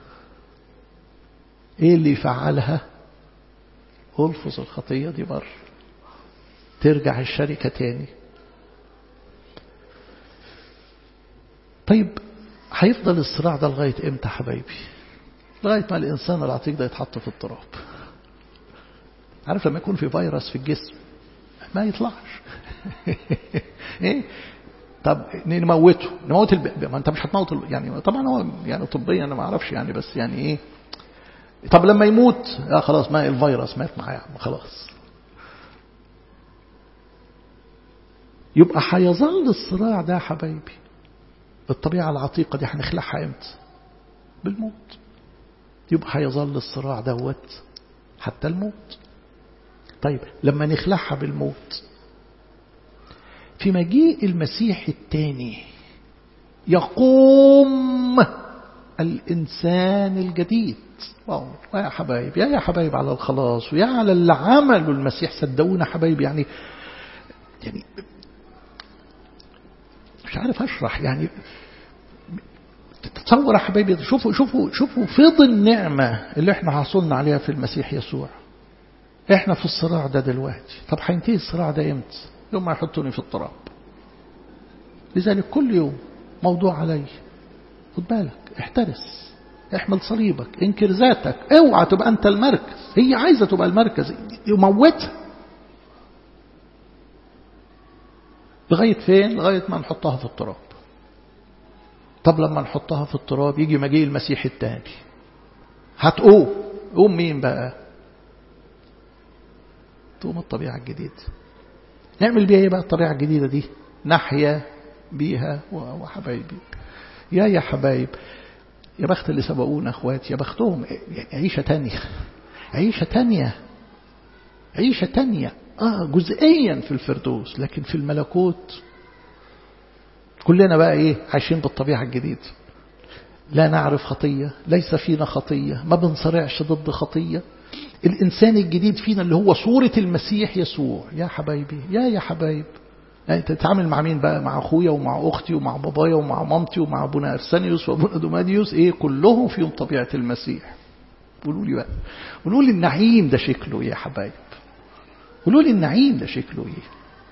ايه اللي يفعلها الفظ الخطية دي بر ترجع الشركة تاني طيب هيفضل الصراع ده لغاية امتى حبايبي لغاية ما الإنسان العتيق ده يتحط في التراب عارف لما يكون في فيروس في الجسم ما يطلعش ايه طب نموته نموت الب... ما انت مش هتموت ال... يعني طبعا هو يعني طبيا انا ما اعرفش يعني بس يعني ايه طب لما يموت لا خلاص ما الفيروس مات معاه خلاص يبقى هيظل الصراع ده حبايبي الطبيعة العتيقة دي هنخلعها امتى بالموت يبقى هيظل الصراع دوت حتى الموت طيب لما نخلعها بالموت في مجيء المسيح الثاني يقوم الإنسان الجديد واو يا حبايب يا يا حبايب على الخلاص ويا على اللي عمله المسيح صدقونا حبايب يعني يعني مش عارف اشرح يعني تصور يا حبايبي شوفوا شوفوا شوفوا فيض النعمة اللي احنا حصلنا عليها في المسيح يسوع احنا في الصراع ده دلوقتي طب هينتهي الصراع ده امتى يوم ما يحطوني في التراب لذلك كل يوم موضوع علي خد بالك احترس احمل صليبك انكر ذاتك اوعى تبقى انت المركز هي عايزة تبقى المركز يموتها لغاية فين لغاية ما نحطها في التراب طب لما نحطها في التراب يجي مجيء المسيح التاني هتقوم قوم مين بقى تقوم الطبيعة الجديدة نعمل بيها ايه بقى الطبيعة الجديدة دي نحيا بيها وحبايبي يا يا حبايب يا بخت اللي سبقونا اخواتي يا بختهم يعني عيشة تانية عيشة تانية عيشة تانية اه جزئيا في الفردوس لكن في الملكوت كلنا بقى ايه عايشين بالطبيعة الجديدة لا نعرف خطية ليس فينا خطية ما بنصرعش ضد خطية الإنسان الجديد فينا اللي هو صورة المسيح يسوع يا حبايبي يا يا حبايب يعني تتعامل مع مين بقى مع أخويا ومع أختي ومع بابايا ومع مامتي ومع أبونا أرسانيوس وأبونا دوماديوس إيه كلهم فيهم طبيعة المسيح قولوا لي بقى قولوا لي النعيم ده شكله يا حبايب قولوا لي النعيم ده شكله ايه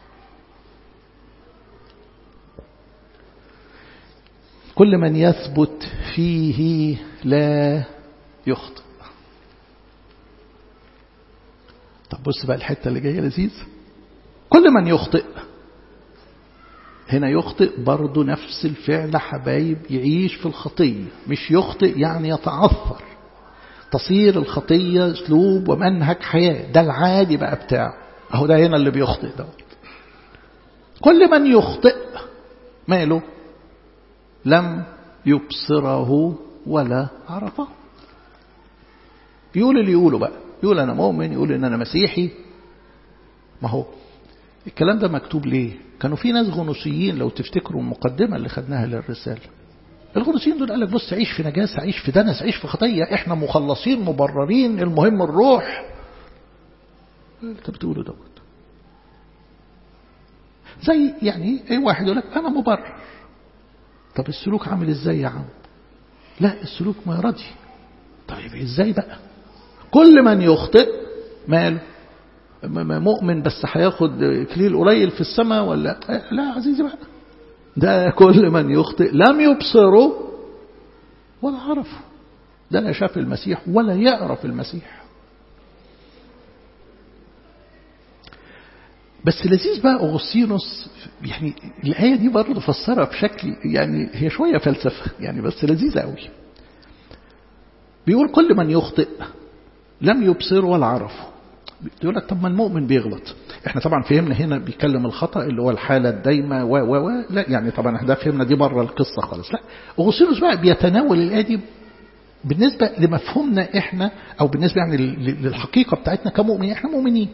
كل من يثبت فيه لا يخطئ طب بص بقى الحتة اللي جاية لذيذ كل من يخطئ هنا يخطئ برضه نفس الفعل حبايب يعيش في الخطية مش يخطئ يعني يتعثر تصير الخطية اسلوب ومنهج حياة ده العادي بقى بتاعه اهو ده هنا اللي بيخطئ دوت كل من يخطئ ماله لم يبصره ولا عرفه يقول اللي يقوله بقى يقول أنا مؤمن يقول إن أنا مسيحي ما هو الكلام ده مكتوب ليه كانوا في ناس غنوصيين لو تفتكروا المقدمة اللي خدناها للرسالة الغنوصيين دول قال لك بص عيش في نجاسة عيش في دنس عيش في خطية احنا مخلصين مبررين المهم الروح انت بتقوله دوت زي يعني اي واحد يقول لك انا مبرر طب السلوك عامل ازاي يا عم لا السلوك ما يرضي طيب ازاي بقى كل من يخطئ ماله مؤمن بس هياخد كليل قليل في السماء ولا لا عزيزي بقى ده كل من يخطئ لم يبصره ولا عرفه ده لا شاف المسيح ولا يعرف المسيح بس لذيذ بقى أغسطينوس يعني الآية دي برضه فسرها بشكل يعني هي شوية فلسفة يعني بس لذيذة قوي بيقول كل من يخطئ لم يبصر ولا عرفه يقول لك طب ما المؤمن بيغلط احنا طبعا فهمنا هنا بيتكلم الخطأ اللي هو الحالة الدايمة و و و لا يعني طبعا احنا فهمنا دي بره القصة خالص لا أغسطينوس بقى بيتناول الآية دي بالنسبة لمفهومنا احنا او بالنسبة يعني للحقيقة بتاعتنا كمؤمنين احنا مؤمنين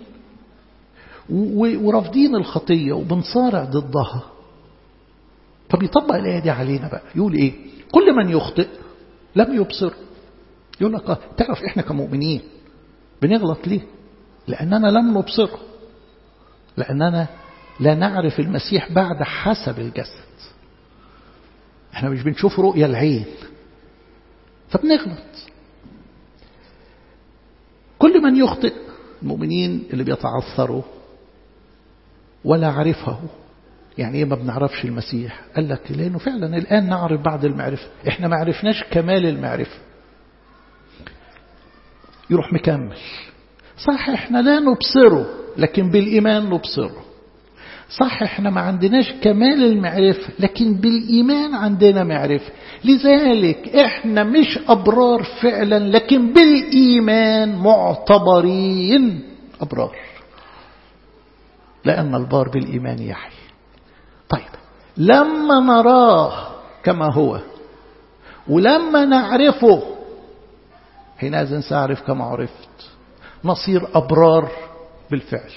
ورافضين الخطية وبنصارع ضدها فبيطبق الآية دي علينا بقى يقول ايه كل من يخطئ لم يبصر يقول لك تعرف احنا كمؤمنين بنغلط ليه لأننا لم نبصره لأننا لا نعرف المسيح بعد حسب الجسد احنا مش بنشوف رؤية العين فبنغلط كل من يخطئ المؤمنين اللي بيتعثروا ولا عرفه يعني ايه ما بنعرفش المسيح قال لك لانه فعلا الان نعرف بعد المعرفه احنا ما عرفناش كمال المعرفه يروح مكمل صح احنا لا نبصره لكن بالايمان نبصره صح احنا ما عندناش كمال المعرفة لكن بالإيمان عندنا معرفة لذلك احنا مش أبرار فعلا لكن بالإيمان معتبرين أبرار لأن البار بالإيمان يحيي طيب لما نراه كما هو ولما نعرفه حينئذ سأعرف كما عرفت نصير أبرار بالفعل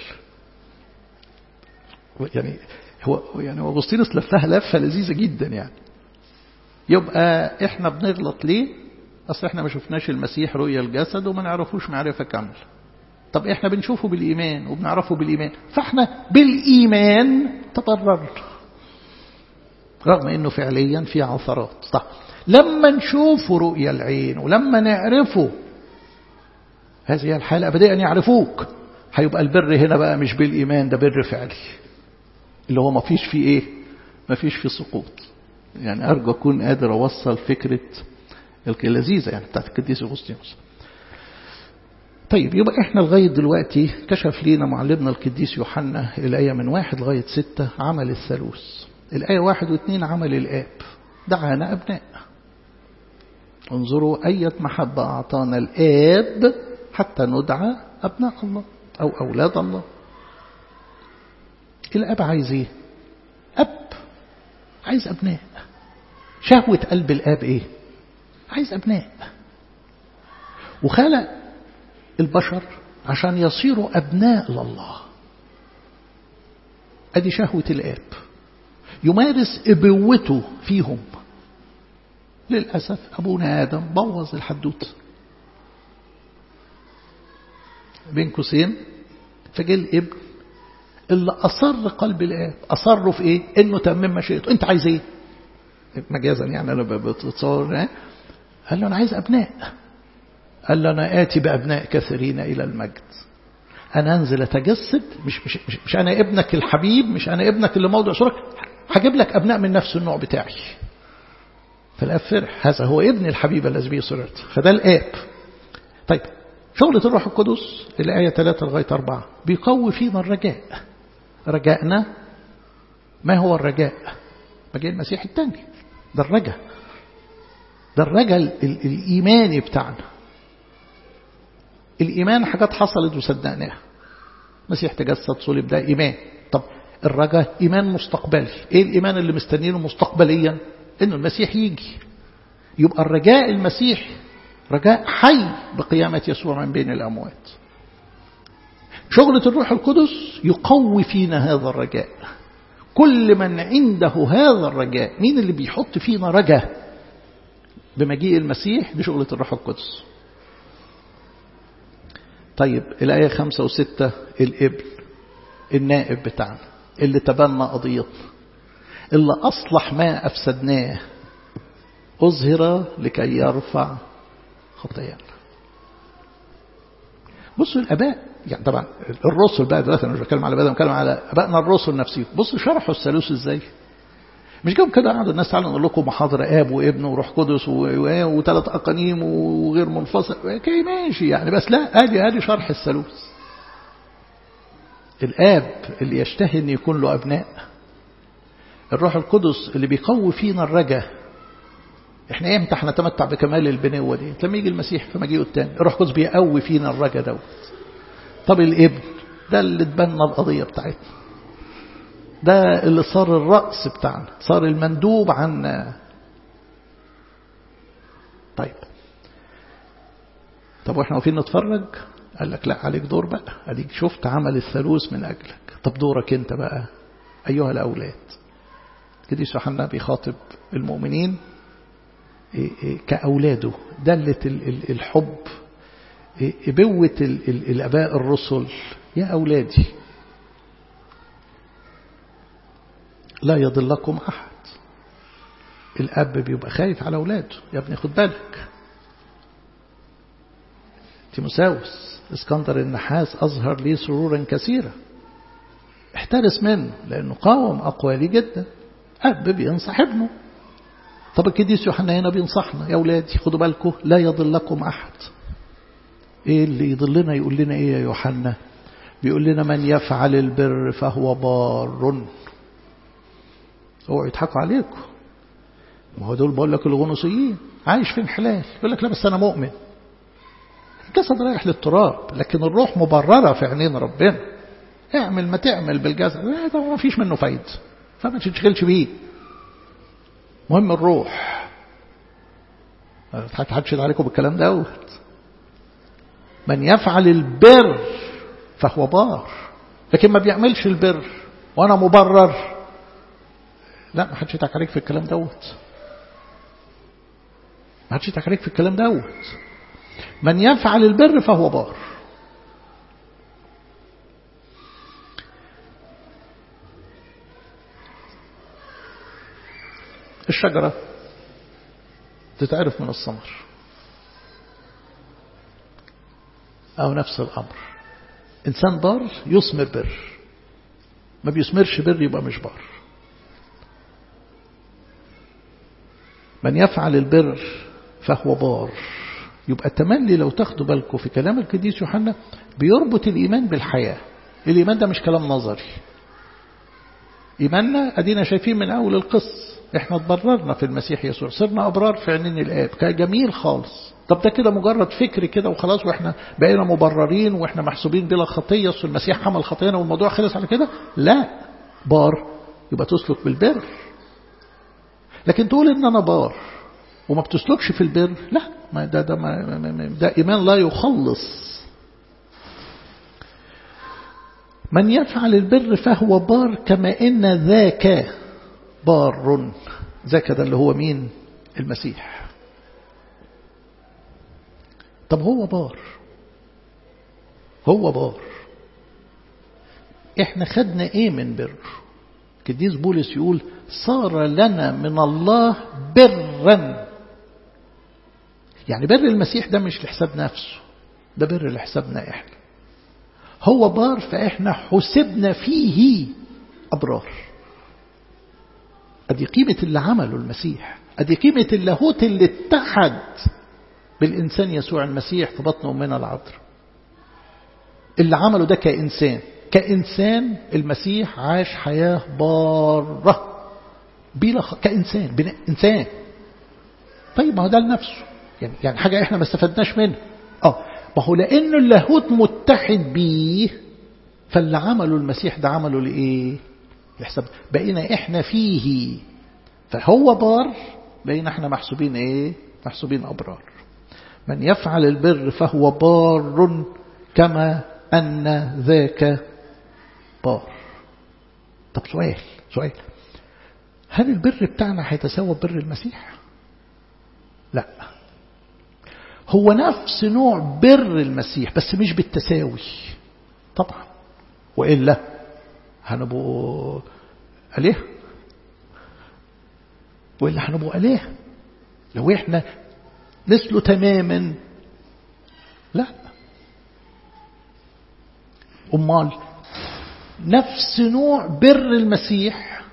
يعني هو يعني أغسطينوس لفها لفة لذيذة جدا يعني يبقى احنا بنغلط ليه اصل احنا ما شفناش المسيح رؤية الجسد وما نعرفوش معرفة كاملة طب احنا بنشوفه بالإيمان وبنعرفه بالإيمان فاحنا بالإيمان تبررنا رغم انه فعليا في عثرات طب لما نشوف رؤيا العين ولما نعرفه هذه هي الحالة الأبدية أن يعرفوك هيبقى البر هنا بقى مش بالإيمان ده بر فعلي اللي هو ما فيش فيه إيه ما فيش فيه سقوط يعني أرجو أكون قادر أوصل فكرة اللذيذة يعني بتاعت القديس أغسطينوس طيب يبقى احنا لغاية دلوقتي كشف لينا معلمنا القديس يوحنا الآية من واحد لغاية ستة عمل الثالوث الآية واحد واثنين عمل الآب دعانا أبناء انظروا أية محبة أعطانا الآب حتى ندعى أبناء الله أو أولاد الله الأب عايز إيه أب عايز أبناء شهوة قلب الآب إيه عايز أبناء وخلق البشر عشان يصيروا أبناء لله أدي شهوة الآب يمارس إبوته فيهم للأسف أبونا آدم بوظ الحدوت بين قوسين فجاء الابن اللي أصر قلب الآب أصره في إيه؟ إنه تمم مشيئته أنت عايز إيه؟ مجازا يعني أنا بتصور إيه؟ قال له أنا عايز أبناء قال له أنا آتي بأبناء كثيرين إلى المجد أنا أنزل أتجسد مش, مش, مش, مش أنا ابنك الحبيب مش أنا ابنك اللي موضع صورك هجيب لك أبناء من نفس النوع بتاعي فالآب فرح هذا هو ابن الحبيب الذي به سررت فده الآب طيب شغلة الروح القدس الآية 3 لغاية 4 بيقوي فينا الرجاء رجائنا ما هو الرجاء مجيء المسيح الثاني ده الرجاء ده الرجاء الإيماني بتاعنا الإيمان حاجات حصلت وصدقناها المسيح تجسد صلب ده إيمان طب الرجاء إيمان مستقبلي إيه الإيمان اللي مستنينه مستقبليا إنه المسيح يجي يبقى الرجاء المسيح رجاء حي بقيامة يسوع من بين الأموات شغلة الروح القدس يقوي فينا هذا الرجاء كل من عنده هذا الرجاء مين اللي بيحط فينا رجاء بمجيء المسيح دي شغلة الروح القدس طيب الآية خمسة وستة الإبن النائب بتاعنا اللي تبنى قضيتنا اللي أصلح ما أفسدناه أظهر لكي يرفع خطايانا بصوا الآباء يعني طبعا الرسل بقى دلوقتي أنا مش بتكلم على بدأ بتكلم على آبائنا الرسل نفسهم بصوا شرحوا الثالوث إزاي مش جاهم كده قعدوا الناس تعالوا نقول لكم محاضرة آب وابن وروح قدس وثلاث أقانيم وغير منفصل كي ماشي يعني بس لا أدي أدي شرح الثالوث الآب اللي يشتهي أن يكون له أبناء الروح القدس اللي بيقوي فينا الرجاء احنا امتى هنتمتع بكمال البنوة دي لما يجي المسيح في مجيئه الثاني الروح القدس بيقوي فينا الرجاء دوت طب الابن ده اللي اتبنى القضية بتاعتنا ده اللي صار الرأس بتاعنا صار المندوب عنا طيب طب واحنا واقفين نتفرج قال لك لا عليك دور بقى اديك شفت عمل الثالوث من اجلك طب دورك انت بقى ايها الاولاد القديس يوحنا بيخاطب المؤمنين كأولاده دلة الحب إبوة الأباء الرسل يا أولادي لا يضلكم أحد الأب بيبقى خايف على أولاده يا ابني خد بالك تيموساوس اسكندر النحاس أظهر لي سرورا كثيرا احترس منه لأنه قاوم أقوالي جدا أب بينصح ابنه طب القديس يوحنا هنا بينصحنا يا أولادي خدوا بالكم لا يضلكم أحد إيه اللي يضلنا يقول لنا إيه يا يوحنا بيقول لنا من يفعل البر فهو بار اوعوا يضحكوا عليكم ما هو دول بقول لك الغنوصيين عايش في انحلال يقول لك لا بس أنا مؤمن الجسد رايح للتراب لكن الروح مبررة في عينين ربنا اعمل ما تعمل بالجسد ما فيش منه فايدة فما تشغلش بيه مهم الروح هتحدش عليكم بالكلام دوت من يفعل البر فهو بار لكن ما بيعملش البر وانا مبرر لا ما حدش يتعك عليك في الكلام دوت ما حدش يتعك عليك في الكلام دوت من يفعل البر فهو بار الشجرة تتعرف من الثمر أو نفس الأمر إنسان بار يثمر بر ما بيثمرش بر يبقى مش بار من يفعل البر فهو بار يبقى التملي لو تاخدوا بالكم في كلام القديس يوحنا بيربط الإيمان بالحياة الإيمان ده مش كلام نظري إيماننا أدينا شايفين من أول القص إحنا اتبررنا في المسيح يسوع صرنا أبرار في عينين الآب كان جميل خالص طب ده كده مجرد فكر كده وخلاص وإحنا بقينا مبررين وإحنا محسوبين بلا خطية أصل المسيح حمل خطينا والموضوع خلص على كده لا بار يبقى تسلك بالبر لكن تقول إن أنا بار وما بتسلكش في البر لا ما ده ده ما ما ده إيمان لا يخلص من يفعل البر فهو بار كما إن ذاك بار ذاك ده اللي هو مين المسيح طب هو بار هو بار احنا خدنا ايه من بر قديس بولس يقول صار لنا من الله برا يعني بر المسيح ده مش لحساب نفسه ده بر لحسابنا احنا هو بار فاحنا حسبنا فيه ابرار ادي قيمة اللي عمله المسيح ادي قيمة اللاهوت اللي اتحد بالإنسان يسوع المسيح في بطن أمنا العذراء اللي عمله ده كإنسان كإنسان المسيح عاش حياة بارة بلا خ... كإنسان بنا... إنسان طيب ما هو ده لنفسه يعني, يعني حاجة إحنا ما استفدناش منها آه ما هو لأنه اللاهوت متحد بيه فاللي عمله المسيح ده عمله لإيه يحسب بقينا إحنا فيه فهو بار بقينا إحنا محسوبين إيه محسوبين أبرار من يفعل البر فهو بار كما أن ذاك بار طب سؤال سؤال هل البر بتاعنا هيتساوى ببر المسيح لا هو نفس نوع بر المسيح بس مش بالتساوي طبعا وإلا هنبقوا أليه وإلا هنبقوا أليه لو إحنا مثله تماما لا أمال نفس نوع بر المسيح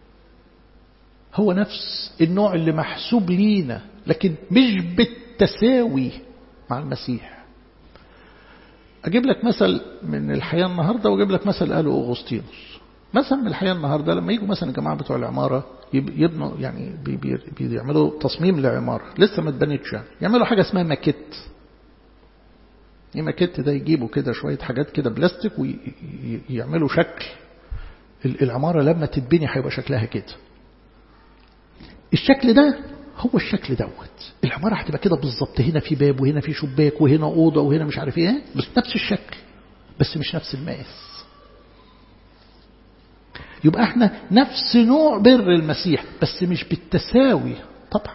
هو نفس النوع اللي محسوب لينا لكن مش بالتساوي مع المسيح أجيب لك مثل من الحياة النهاردة وأجيب لك مثل قاله أغسطينوس مثلا من الحياة النهاردة لما يجوا مثلا الجماعة بتوع العمارة يبنوا يعني بي بي بيعملوا تصميم لعمارة لسه ما اتبنتش يعني يعملوا حاجة اسمها ماكيت ايه ماكيت ده يجيبوا كده شوية حاجات كده بلاستيك ويعملوا شكل العمارة لما تتبني هيبقى شكلها كده الشكل ده هو الشكل دوت العمارة هتبقى كده بالظبط هنا في باب وهنا في شباك وهنا أوضة وهنا مش عارف ايه بس نفس الشكل بس مش نفس المقاس يبقى احنا نفس نوع بر المسيح بس مش بالتساوي طبعا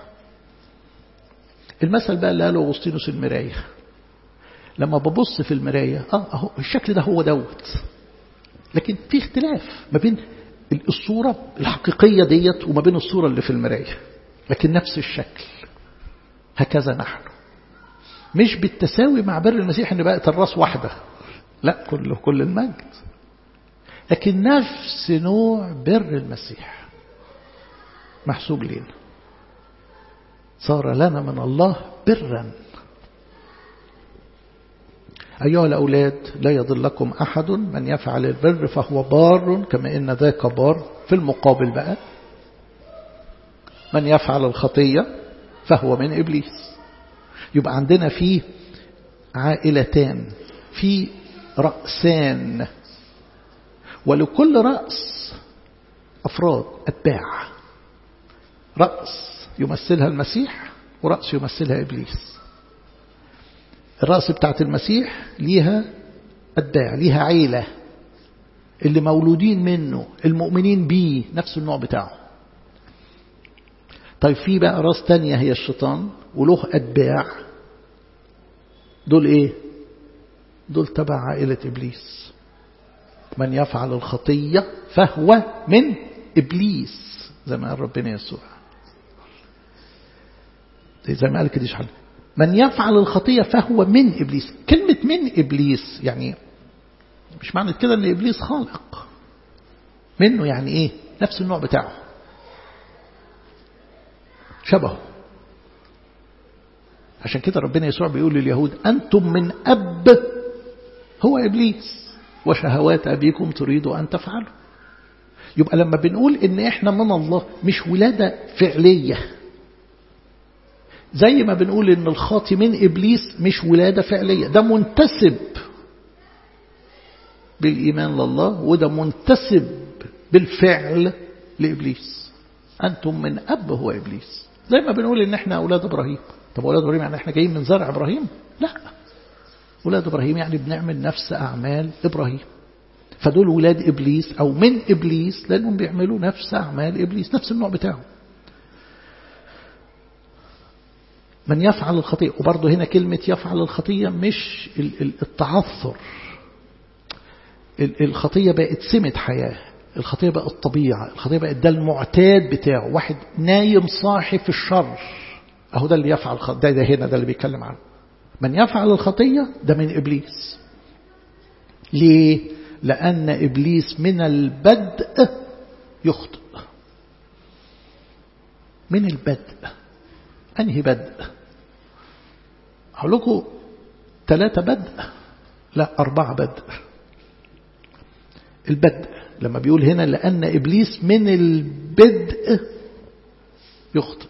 المثل بقى اللي قاله أغسطينوس المراية لما ببص في المراية اه اهو الشكل ده هو دوت لكن في اختلاف ما بين الصورة الحقيقية ديت وما بين الصورة اللي في المراية لكن نفس الشكل هكذا نحن مش بالتساوي مع بر المسيح ان بقت الراس واحدة لا كله كل المجد لكن نفس نوع بر المسيح محسوب لنا صار لنا من الله برا أيها الأولاد لا يضلكم أحد من يفعل البر فهو بار كما إن ذاك بار في المقابل بقى من يفعل الخطية فهو من إبليس يبقى عندنا في عائلتان في رأسان ولكل رأس أفراد أتباع رأس يمثلها المسيح ورأس يمثلها إبليس الرأس بتاعت المسيح ليها أتباع ليها عيلة اللي مولودين منه المؤمنين بيه نفس النوع بتاعه طيب في بقى راس تانية هي الشيطان وله أتباع دول إيه دول تبع عائلة إبليس من يفعل الخطية فهو من إبليس زي ما قال ربنا يسوع زي ما قال كده شحال من يفعل الخطية فهو من إبليس كلمة من إبليس يعني مش معنى كده أن إبليس خالق منه يعني إيه نفس النوع بتاعه شبهه عشان كده ربنا يسوع بيقول لليهود أنتم من أب هو إبليس وشهوات أبيكم تريدوا أن تفعلوا يبقى لما بنقول إن إحنا من الله مش ولادة فعلية زي ما بنقول إن الخاطي من إبليس مش ولادة فعلية ده منتسب بالإيمان لله وده منتسب بالفعل لإبليس أنتم من أب هو إبليس زي ما بنقول إن إحنا أولاد إبراهيم طب أولاد إبراهيم يعني إحنا جايين من زرع إبراهيم لا أولاد إبراهيم يعني بنعمل نفس أعمال إبراهيم فدول ولاد إبليس أو من إبليس لأنهم بيعملوا نفس أعمال إبليس نفس النوع بتاعه من يفعل الخطيئة وبرضه هنا كلمة يفعل الخطية مش التعثر الخطية بقت سمة حياة الخطية بقت طبيعة الخطية بقت ده المعتاد بتاعه واحد نايم صاحي في الشر أهو ده اللي يفعل ده, ده هنا ده اللي بيتكلم عنه من يفعل الخطية ده من إبليس ليه؟ لأن إبليس من البدء يخطئ من البدء أنهي بدء أقول لكم ثلاثة بدء لا أربعة بدء البدء لما بيقول هنا لأن إبليس من البدء يخطئ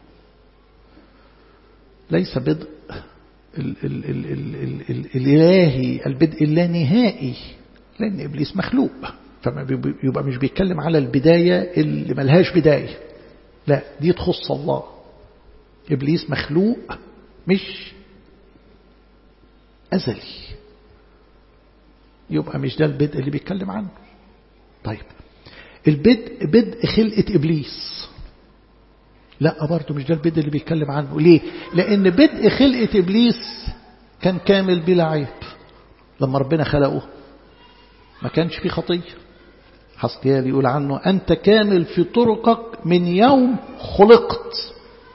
ليس بدء ال ال ال ال ال ال الإلهي البدء اللانهائي لأن إبليس مخلوق فما يبقى مش بيتكلم على البداية اللي ملهاش بداية لا دي تخص الله إبليس مخلوق مش أزلي يبقى مش ده البدء اللي بيتكلم عنه طيب البدء بدء خلقة إبليس لا برضه مش ده البدء اللي بيتكلم عنه ليه لأن بدء خلقة إبليس كان كامل بلا عيب لما ربنا خلقه ما كانش فيه خطية حسقيال يقول عنه أنت كامل في طرقك من يوم خلقت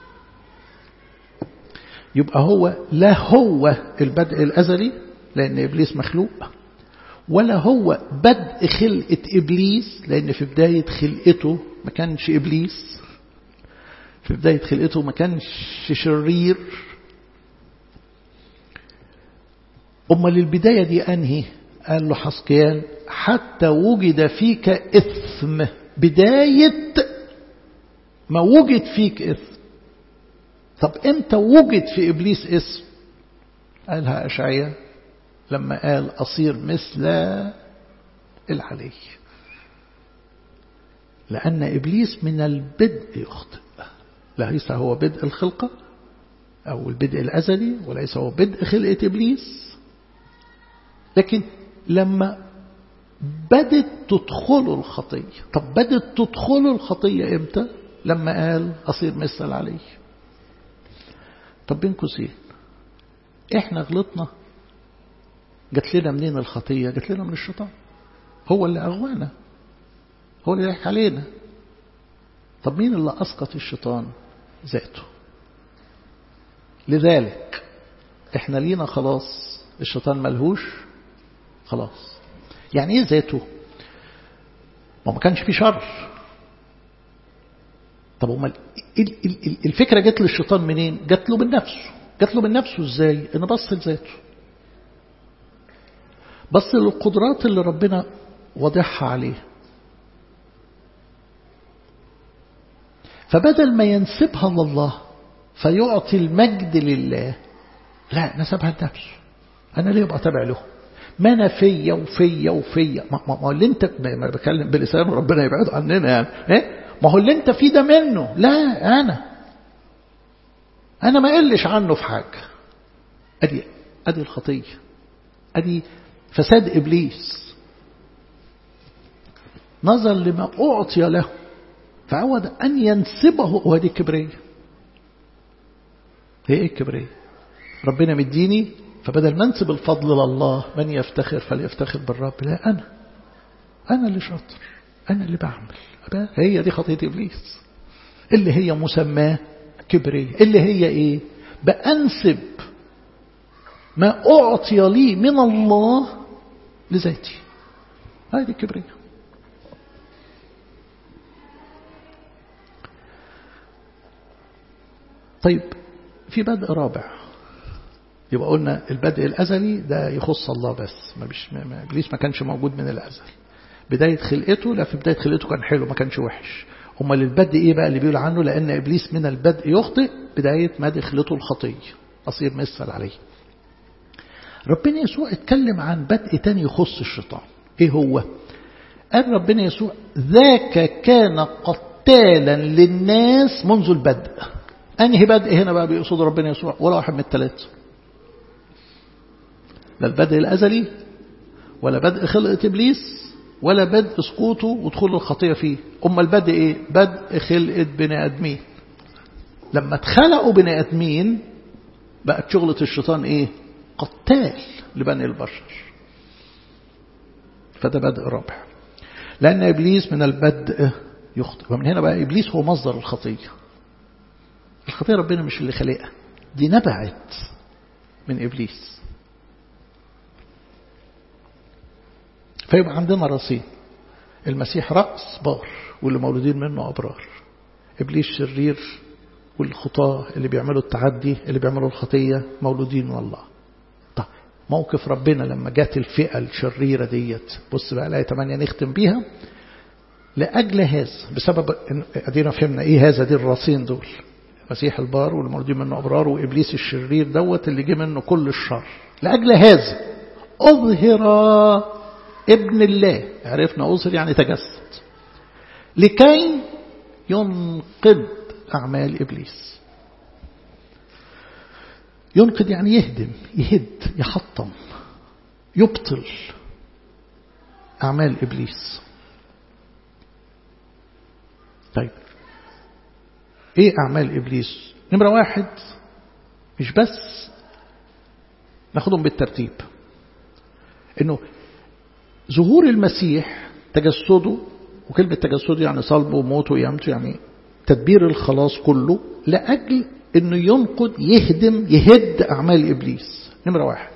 يبقى هو لا هو البدء الأزلي لأن إبليس مخلوق ولا هو بدء خلقة إبليس لأن في بداية خلقته ما كانش إبليس في بداية خلقته ما كانش شرير أمال البداية دي أنهي قال له حسقيال حتى وجد فيك إثم بداية ما وجد فيك إثم طب امتى وجد في إبليس اسم قالها أشعية لما قال أصير مثل العلي لأن إبليس من البدء يخطئ ليس هو بدء الخلقة أو البدء الأزلي وليس هو بدء خلقة إبليس لكن لما بدت تدخل الخطية طب بدت تدخل الخطية إمتى لما قال أصير مثل العلي طب بين قوسين احنا غلطنا جات لنا منين الخطية جات لنا من الشيطان هو اللي أغوانا هو اللي ضحك علينا طب مين اللي أسقط الشيطان ذاته لذلك احنا لينا خلاص الشيطان ملهوش خلاص يعني ايه ذاته ما ما كانش في شر طب امال الفكره جت للشيطان منين جت له من نفسه جت له من نفسه ازاي ان بص لذاته بص للقدرات اللي ربنا واضحها عليه فبدل ما ينسبها لله فيعطي المجد لله لا نسبها لنفسه انا ليه ابقى تابع له ما انا فيا وفيا وفيا ما, ما, ما اللي انت ما بكلم بلسان ربنا يبعد عننا يعني ايه ما هو اللي انت فيه ده منه لا انا انا ما قلش عنه في حاجه ادي ادي الخطيه ادي فساد ابليس نظر لما اعطي له فعود ان ينسبه وهذه الكبريه هي ايه الكبريه ربنا مديني فبدل ما انسب الفضل لله من يفتخر فليفتخر بالرب لا أنا أنا اللي شاطر أنا اللي بعمل هي دي خطية إبليس اللي هي مسماه كبرية اللي هي ايه بأنسب ما أعطي لي من الله لذاتي هذه الكبرية طيب في بدء رابع يبقى قلنا البدء الأزلي ده يخص الله بس ما بيش ما إبليس ما كانش موجود من الأزل بداية خلقته لا في بداية خلقته كان حلو ما كانش وحش أمال البدء إيه بقى اللي بيقول عنه لأن إبليس من البدء يخطئ بداية ما دخلته الخطية أصير مثل عليه ربنا يسوع اتكلم عن بدء تاني يخص الشيطان إيه هو قال ربنا يسوع ذاك كان قتالا للناس منذ البدء أنهي بدء هنا بقى بيقصد ربنا يسوع ولا واحد من الثلاثة لا البدء الأزلي ولا بدء خلقة إبليس ولا بدء سقوطه ودخول الخطية فيه أما البدء إيه بدء خلقة بني آدمين لما اتخلقوا بني آدمين بقت شغلة الشيطان إيه قتال لبني البشر فده بدء رابع لأن إبليس من البدء يخطئ ومن هنا بقى إبليس هو مصدر الخطية الخطية ربنا مش اللي خلقها دي نبعت من إبليس فيبقى عندنا راسين المسيح رأس بار واللي مولودين منه أبرار إبليس شرير والخطاة اللي بيعملوا التعدي اللي بيعملوا الخطية مولودين من الله طيب موقف ربنا لما جات الفئة الشريرة ديت بص بقى الآية 8 نختم بيها لأجل هذا بسبب أدينا فهمنا إيه هذا دي الراسين دول مسيح البار والمولودين منه أبرار وإبليس الشرير دوت اللي جه منه كل الشر لأجل هذا أظهر ابن الله عرفنا أظهر يعني تجسد لكي ينقذ أعمال إبليس ينقذ يعني يهدم يهد يحطم يبطل أعمال إبليس طيب ايه اعمال ابليس نمرة واحد مش بس ناخدهم بالترتيب انه ظهور المسيح تجسده وكلمة تجسده يعني صلبه وموته وقيامته يعني تدبير الخلاص كله لأجل انه ينقض يهدم يهد اعمال ابليس نمرة واحد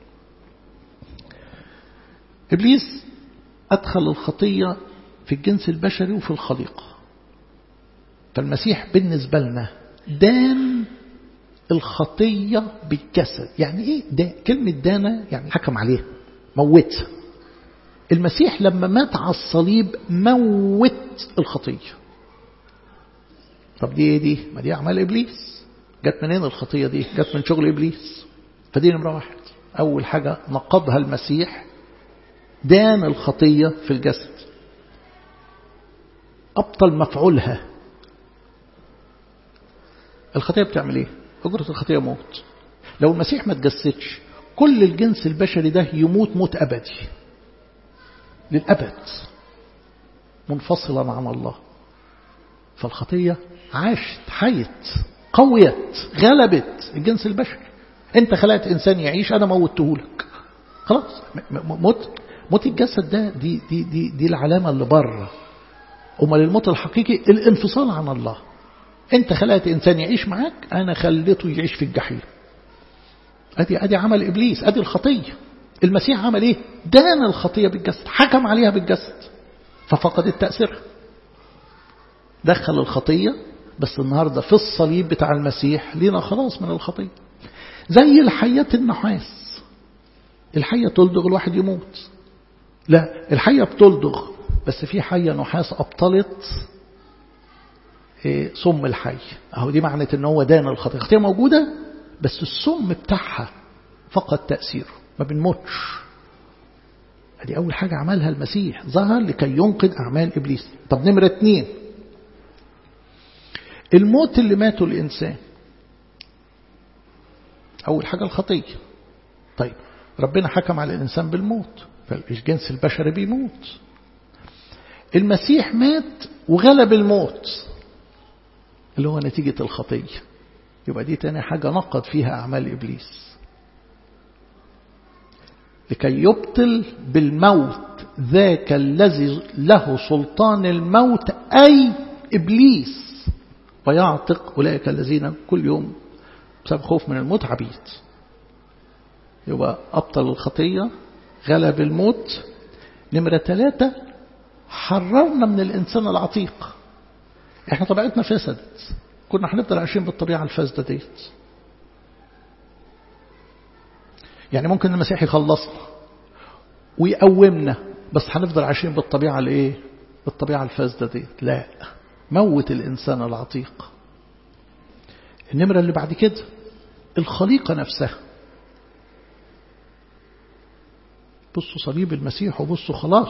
ابليس ادخل الخطية في الجنس البشري وفي الخليقه فالمسيح بالنسبة لنا دان الخطية بالجسد يعني ايه دا كلمة دانا يعني حكم عليها موتها المسيح لما مات على الصليب موت الخطية طب دي ايه دي ما دي أعمال إبليس جت منين الخطية دي جت من شغل إبليس فدي نمرة واحد أول حاجة نقضها المسيح دان الخطية في الجسد أبطل مفعولها الخطية بتعمل ايه أجرة الخطية موت لو المسيح ما تجسدش كل الجنس البشري ده يموت موت أبدي للأبد منفصلا عن الله فالخطية عاشت حيت قويت غلبت الجنس البشري انت خلقت انسان يعيش انا موته لك خلاص موت موت الجسد ده دي دي دي دي العلامه اللي بره امال الموت الحقيقي الانفصال عن الله انت خلقت انسان يعيش معاك انا خليته يعيش في الجحيم ادي ادي عمل ابليس ادي الخطيه المسيح عمل ايه دان الخطيه بالجسد حكم عليها بالجسد ففقدت تاثيرها دخل الخطيه بس النهارده في الصليب بتاع المسيح لينا خلاص من الخطيه زي الحياه النحاس الحيه تلدغ الواحد يموت لا الحيه بتلدغ بس في حيه نحاس ابطلت سم الحي اهو دي معنى ان هو دان الخطيه الخطيه موجوده بس السم بتاعها فقد تاثيره ما بنموتش دي اول حاجه عملها المسيح ظهر لكي ينقذ اعمال ابليس طب نمره اتنين الموت اللي ماته الانسان اول حاجه الخطيه طيب ربنا حكم على الانسان بالموت فالجنس البشري بيموت المسيح مات وغلب الموت اللي هو نتيجة الخطية يبقى دي تاني حاجة نقض فيها أعمال إبليس لكي يبطل بالموت ذاك الذي له سلطان الموت أي إبليس ويعتق أولئك الذين كل يوم بسبب خوف من الموت عبيد يبقى أبطل الخطية غلب الموت نمرة ثلاثة حررنا من الإنسان العتيق احنا طبيعتنا فسدت كنا هنفضل عايشين بالطبيعة الفاسدة ديت يعني ممكن المسيح يخلصنا ويقومنا بس هنفضل عايشين بالطبيعة الايه بالطبيعة الفاسدة ديت لا موت الإنسان العتيق النمرة اللي بعد كده الخليقة نفسها بصوا صليب المسيح وبصوا خلاص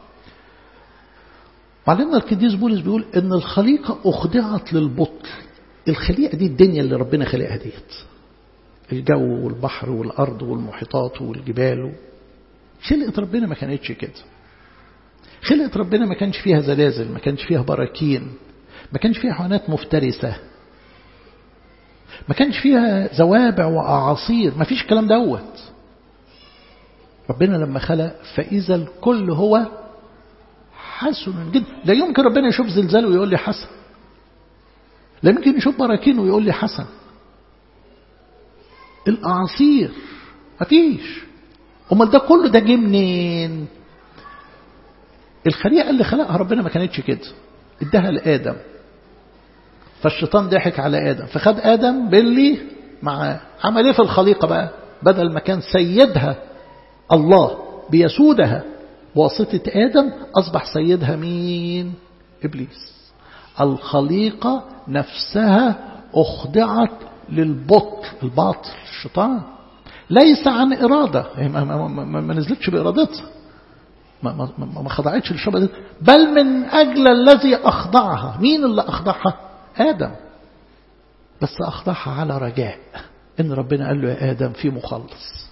معلمنا القديس بولس بيقول ان الخليقة اخضعت للبطل الخليقة دي الدنيا اللي ربنا خلقها ديت الجو والبحر والارض والمحيطات والجبال خلقة ربنا ما كانتش كده خلقة ربنا ما كانش فيها زلازل ما كانش فيها براكين ما كانش فيها حيوانات مفترسة ما كانش فيها زوابع وأعاصير ما فيش الكلام دوت ربنا لما خلق فإذا الكل هو حسن جدا لا يمكن ربنا يشوف زلزال ويقول لي حسن لا يمكن يشوف براكين ويقول لي حسن الأعاصير مفيش امال ده كله ده جه منين الخليقة اللي خلقها ربنا ما كانتش كده اداها لآدم فالشيطان ضحك على آدم فخد آدم باللي معاه عمل ايه في الخليقة بقى بدل ما كان سيدها الله بيسودها بواسطة آدم أصبح سيدها مين إبليس الخليقة نفسها أخضعت للبطل الباطل الشيطان ليس عن إرادة ما, ما, ما, ما نزلتش بإرادتها ما, ما, ما خضعتش للشبه بل من أجل الذي أخضعها مين اللي أخضعها آدم بس أخضعها على رجاء إن ربنا قال له يا آدم في مخلص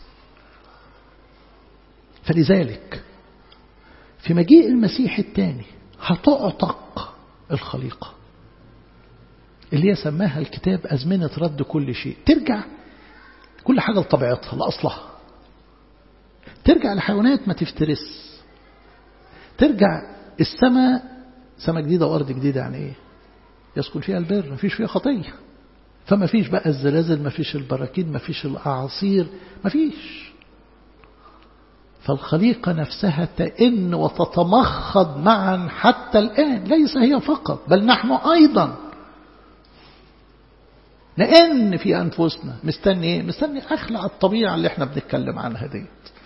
فلذلك في مجيء المسيح الثاني هتعتق الخليقة اللي هي سماها الكتاب أزمنة رد كل شيء ترجع كل حاجة لطبيعتها لأصلها ترجع لحيوانات ما تفترس ترجع السماء سماء جديدة وأرض جديدة يعني إيه يسكن فيها البر ما فيش فيها خطية فما فيش بقى الزلازل ما فيش البراكين ما فيش الأعاصير ما فيش فالخليقة نفسها تئن وتتمخض معا حتى الآن ليس هي فقط بل نحن أيضا لأن في أنفسنا مستني إيه؟ مستني أخلع الطبيعة اللي احنا بنتكلم عنها ديت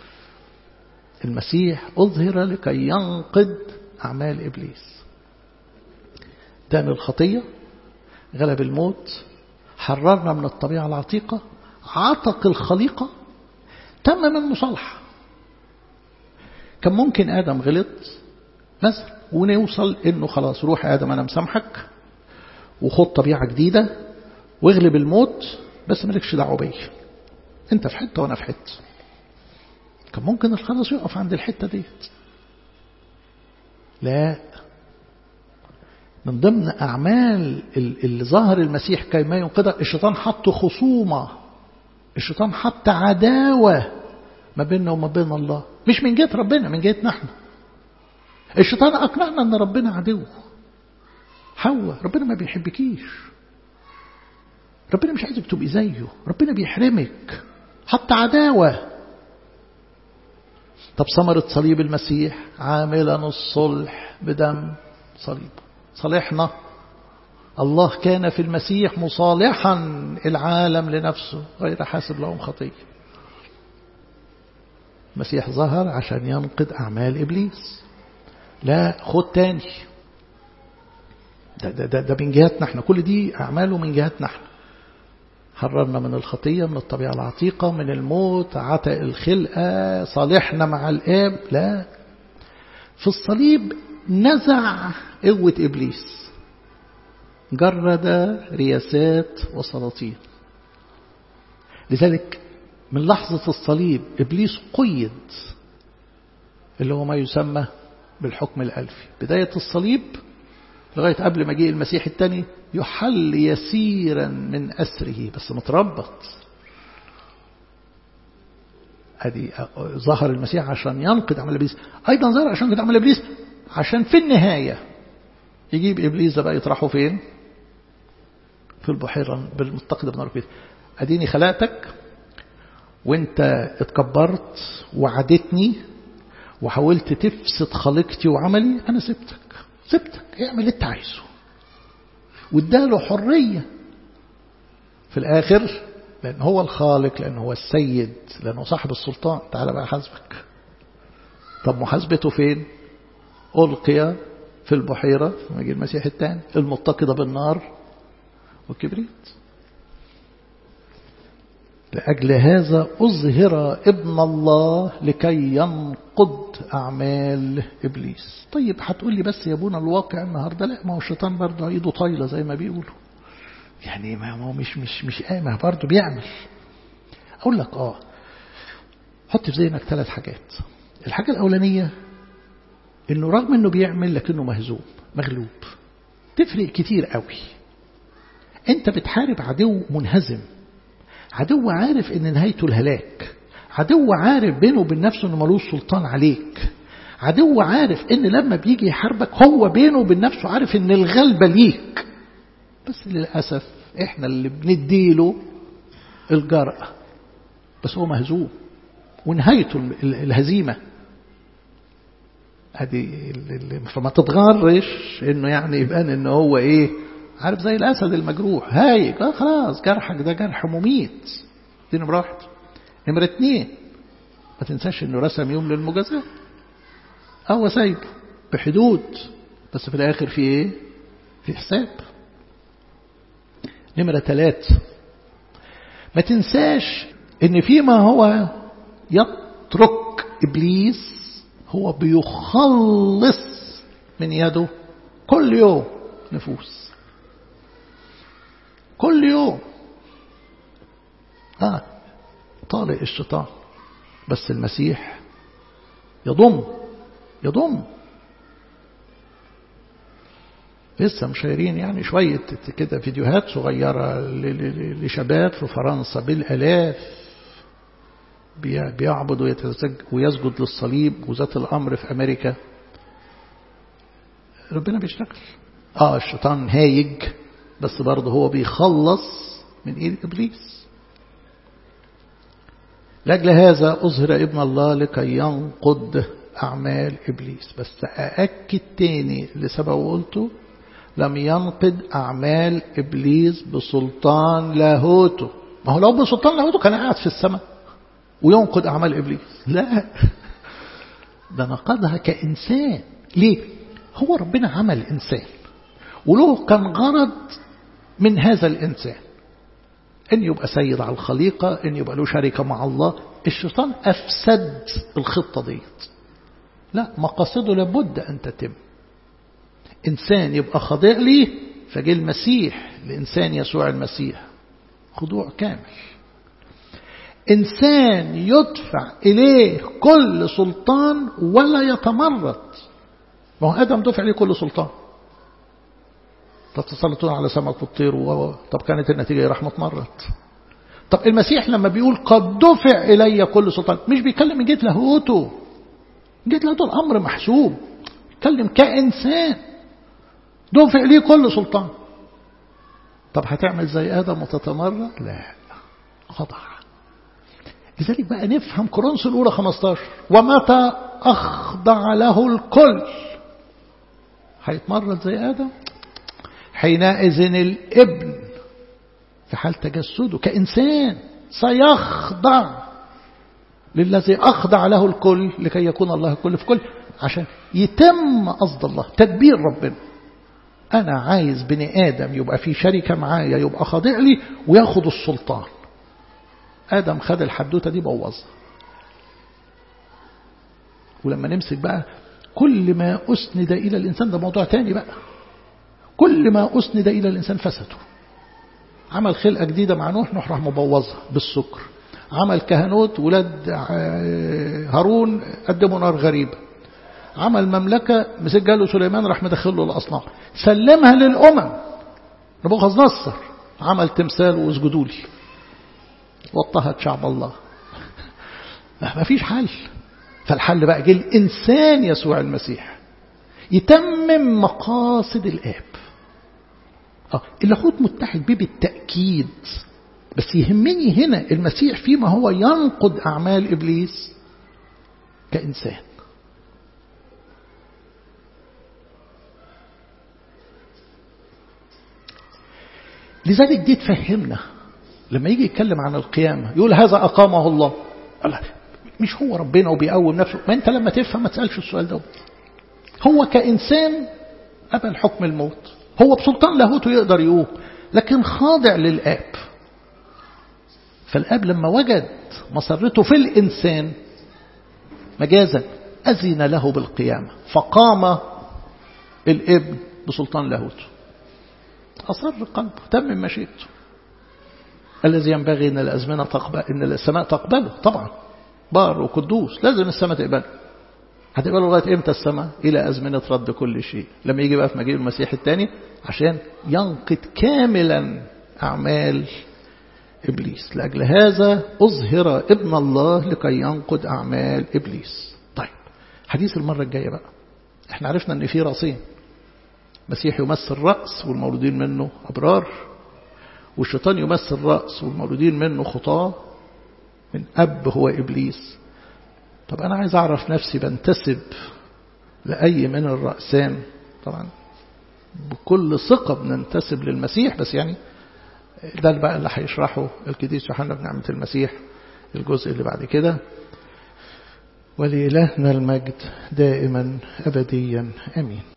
المسيح أظهر لكي ينقض أعمال إبليس دان الخطية غلب الموت حررنا من الطبيعة العتيقة عتق الخليقة تم من مصالحة كان ممكن آدم غلط مثلا ونوصل إنه خلاص روح آدم أنا مسامحك وخد طبيعة جديدة واغلب الموت بس مالكش دعوة بيا انت في حتة وانا في حتة كان ممكن الخلاص يقف عند الحتة ديت لا من ضمن أعمال اللي ظهر المسيح كيما ينقذها الشيطان حط خصومة الشيطان حط عداوة ما بيننا وما بين الله مش من جهة ربنا من جهتنا احنا الشيطان أقنعنا أن ربنا عدو حواء ربنا ما بيحبكيش ربنا مش عايزك تبقي زيه ربنا بيحرمك حتى عداوة طب ثمرة صليب المسيح عاملا الصلح بدم صليب صالحنا الله كان في المسيح مصالحا العالم لنفسه غير حاسب لهم خطية المسيح ظهر عشان ينقذ أعمال إبليس لا خد تاني ده, ده, ده, ده من جهتنا احنا كل دي أعماله من جهتنا احنا حررنا من الخطية من الطبيعة العتيقة من الموت عتق الخلقة صالحنا مع الآب لا في الصليب نزع قوة إبليس جرد رياسات وسلاطين لذلك من لحظة الصليب إبليس قيد اللي هو ما يسمى بالحكم الألفي بداية الصليب لغاية قبل مجيء المسيح الثاني يحل يسيرا من أسره بس متربط ادي ظهر المسيح عشان ينقذ عمل ابليس ايضا ظهر عشان ينقذ عمل ابليس عشان في النهايه يجيب ابليس بقى يطرحه فين في البحيرة بالمتقدة بنار كده أديني خلقتك وانت اتكبرت وعدتني وحاولت تفسد خليقتي وعملي أنا سبتك سبتك اعمل اللي انت عايزه واداله حرية في الآخر لأن هو الخالق لأن هو السيد لأنه صاحب السلطان تعالى بقى حاسبك طب محاسبته فين ألقي في البحيرة مجي المسيح الثاني المتقدة بالنار والكبريت لأجل هذا أظهر ابن الله لكي ينقض أعمال إبليس طيب هتقول لي بس يا ابونا الواقع النهاردة لا ما هو الشيطان برضه ايده طايلة زي ما بيقولوا يعني ما هو مش مش مش ما برضه بيعمل أقول لك آه حط في ذهنك ثلاث حاجات الحاجة الأولانية إنه رغم إنه بيعمل لكنه مهزوم مغلوب تفرق كتير قوي أنت بتحارب عدو منهزم عدو عارف إن نهايته الهلاك عدو عارف بينه وبين نفسه إنه ملوش سلطان عليك عدو عارف إن لما بيجي يحاربك هو بينه وبين نفسه عارف إن الغلبة ليك بس للأسف إحنا اللي بنديله الجرأة بس هو مهزوم ونهايته الهزيمة هذه فما تتغرش انه يعني يبان انه هو ايه عارف زي الاسد المجروح هايج اه خلاص جرحك ده جرح مميت دي نمرة واحد نمرة اتنين ما تنساش انه رسم يوم للمجازاة هو سايب بحدود بس في الاخر في ايه في حساب نمرة ثلاث ما تنساش ان فيما هو يترك ابليس هو بيخلص من يده كل يوم نفوس كل يوم آه طالق الشيطان بس المسيح يضم يضم لسه مشايرين يعني شوية كده فيديوهات صغيرة لشباب في فرنسا بالآلاف بيعبد ويسجد للصليب وذات الأمر في أمريكا ربنا بيشتغل آه الشيطان هايج بس برضه هو بيخلص من إيد إبليس لأجل هذا أظهر ابن الله لكي ينقض أعمال إبليس بس أأكد تاني اللي سبق وقلته لم ينقض أعمال إبليس بسلطان لاهوته ما هو لو بسلطان لاهوته كان قاعد في السماء وينقض أعمال إبليس لا ده نقضها كإنسان ليه هو ربنا عمل إنسان وله كان غرض من هذا الإنسان أن يبقى سيد على الخليقة أن يبقى له شركة مع الله الشيطان أفسد الخطة ديت لا مقاصده لابد أن تتم إنسان يبقى خاضع لي فجاء المسيح لإنسان يسوع المسيح خضوع كامل إنسان يدفع إليه كل سلطان ولا يتمرد ما هو آدم دفع إليه كل سلطان تتسلطون على سمك والطير و... طب كانت النتيجة رحمة مرت طب المسيح لما بيقول قد دفع إلي كل سلطان مش بيتكلم من جهة لاهوته من جهة لاهوته الأمر محسوب بيتكلم كإنسان دفع ليه كل سلطان طب هتعمل زي آدم وتتمرد لا خضع لذلك بقى نفهم كورنثوس الأولى 15 ومتى أخضع له الكل هيتمرد زي آدم حينئذ الابن في حال تجسده كإنسان سيخضع للذي أخضع له الكل لكي يكون الله الكل في كل عشان يتم قصد الله تدبير ربنا أنا عايز بني آدم يبقى في شركة معايا يبقى خاضع لي وياخد السلطان آدم خد الحدوتة دي بوظها ولما نمسك بقى كل ما أسند إلى الإنسان ده موضوع تاني بقى كل ما أسند إلى الإنسان فسده عمل خلقة جديدة مع نوح نوح راح مبوظها بالسكر عمل كهنوت ولاد هارون قدموا نار غريبة عمل مملكة مسك جاله سليمان راح مدخله الأصنام سلمها للأمم نبوخذ نصر عمل تمثال واسجدوا لي واضطهد شعب الله ما فيش حل فالحل بقى جه الإنسان يسوع المسيح يتمم مقاصد الآب آه اللاهوت متحد بيه بالتأكيد بس يهمني هنا المسيح فيما هو ينقض أعمال إبليس كإنسان لذلك دي تفهمنا لما يجي يتكلم عن القيامة يقول هذا أقامه الله الله مش هو ربنا وبيقوم نفسه ما انت لما تفهم ما تسألش السؤال ده هو كإنسان قبل حكم الموت هو بسلطان لاهوته يقدر يقوم لكن خاضع للآب فالآب لما وجد مسرته في الإنسان مجازا أذن له بالقيامة فقام الابن بسلطان لاهوته أصر قلبه تمم مشيئته الذي ينبغي أن الأزمنة تقبل أن السماء تقبله طبعا بار وقدوس لازم السماء تقبله هتقبله لغاية إمتى السماء إلى أزمنة رد كل شيء لما يجي بقى في مجيء المسيح الثاني عشان ينقض كاملا أعمال إبليس لأجل هذا أظهر ابن الله لكي ينقض أعمال إبليس طيب حديث المرة الجاية بقى احنا عرفنا ان في راسين مسيح يمثل رأس والمولودين منه أبرار والشيطان يمثل رأس والمولودين منه خطاة من أب هو إبليس طب أنا عايز أعرف نفسي بنتسب لأي من الرأسان طبعا بكل ثقة بننتسب للمسيح بس يعني ده بقى اللي هيشرحه القديس يوحنا بنعمة المسيح الجزء اللي بعد كده ولإلهنا المجد دائما أبديا أمين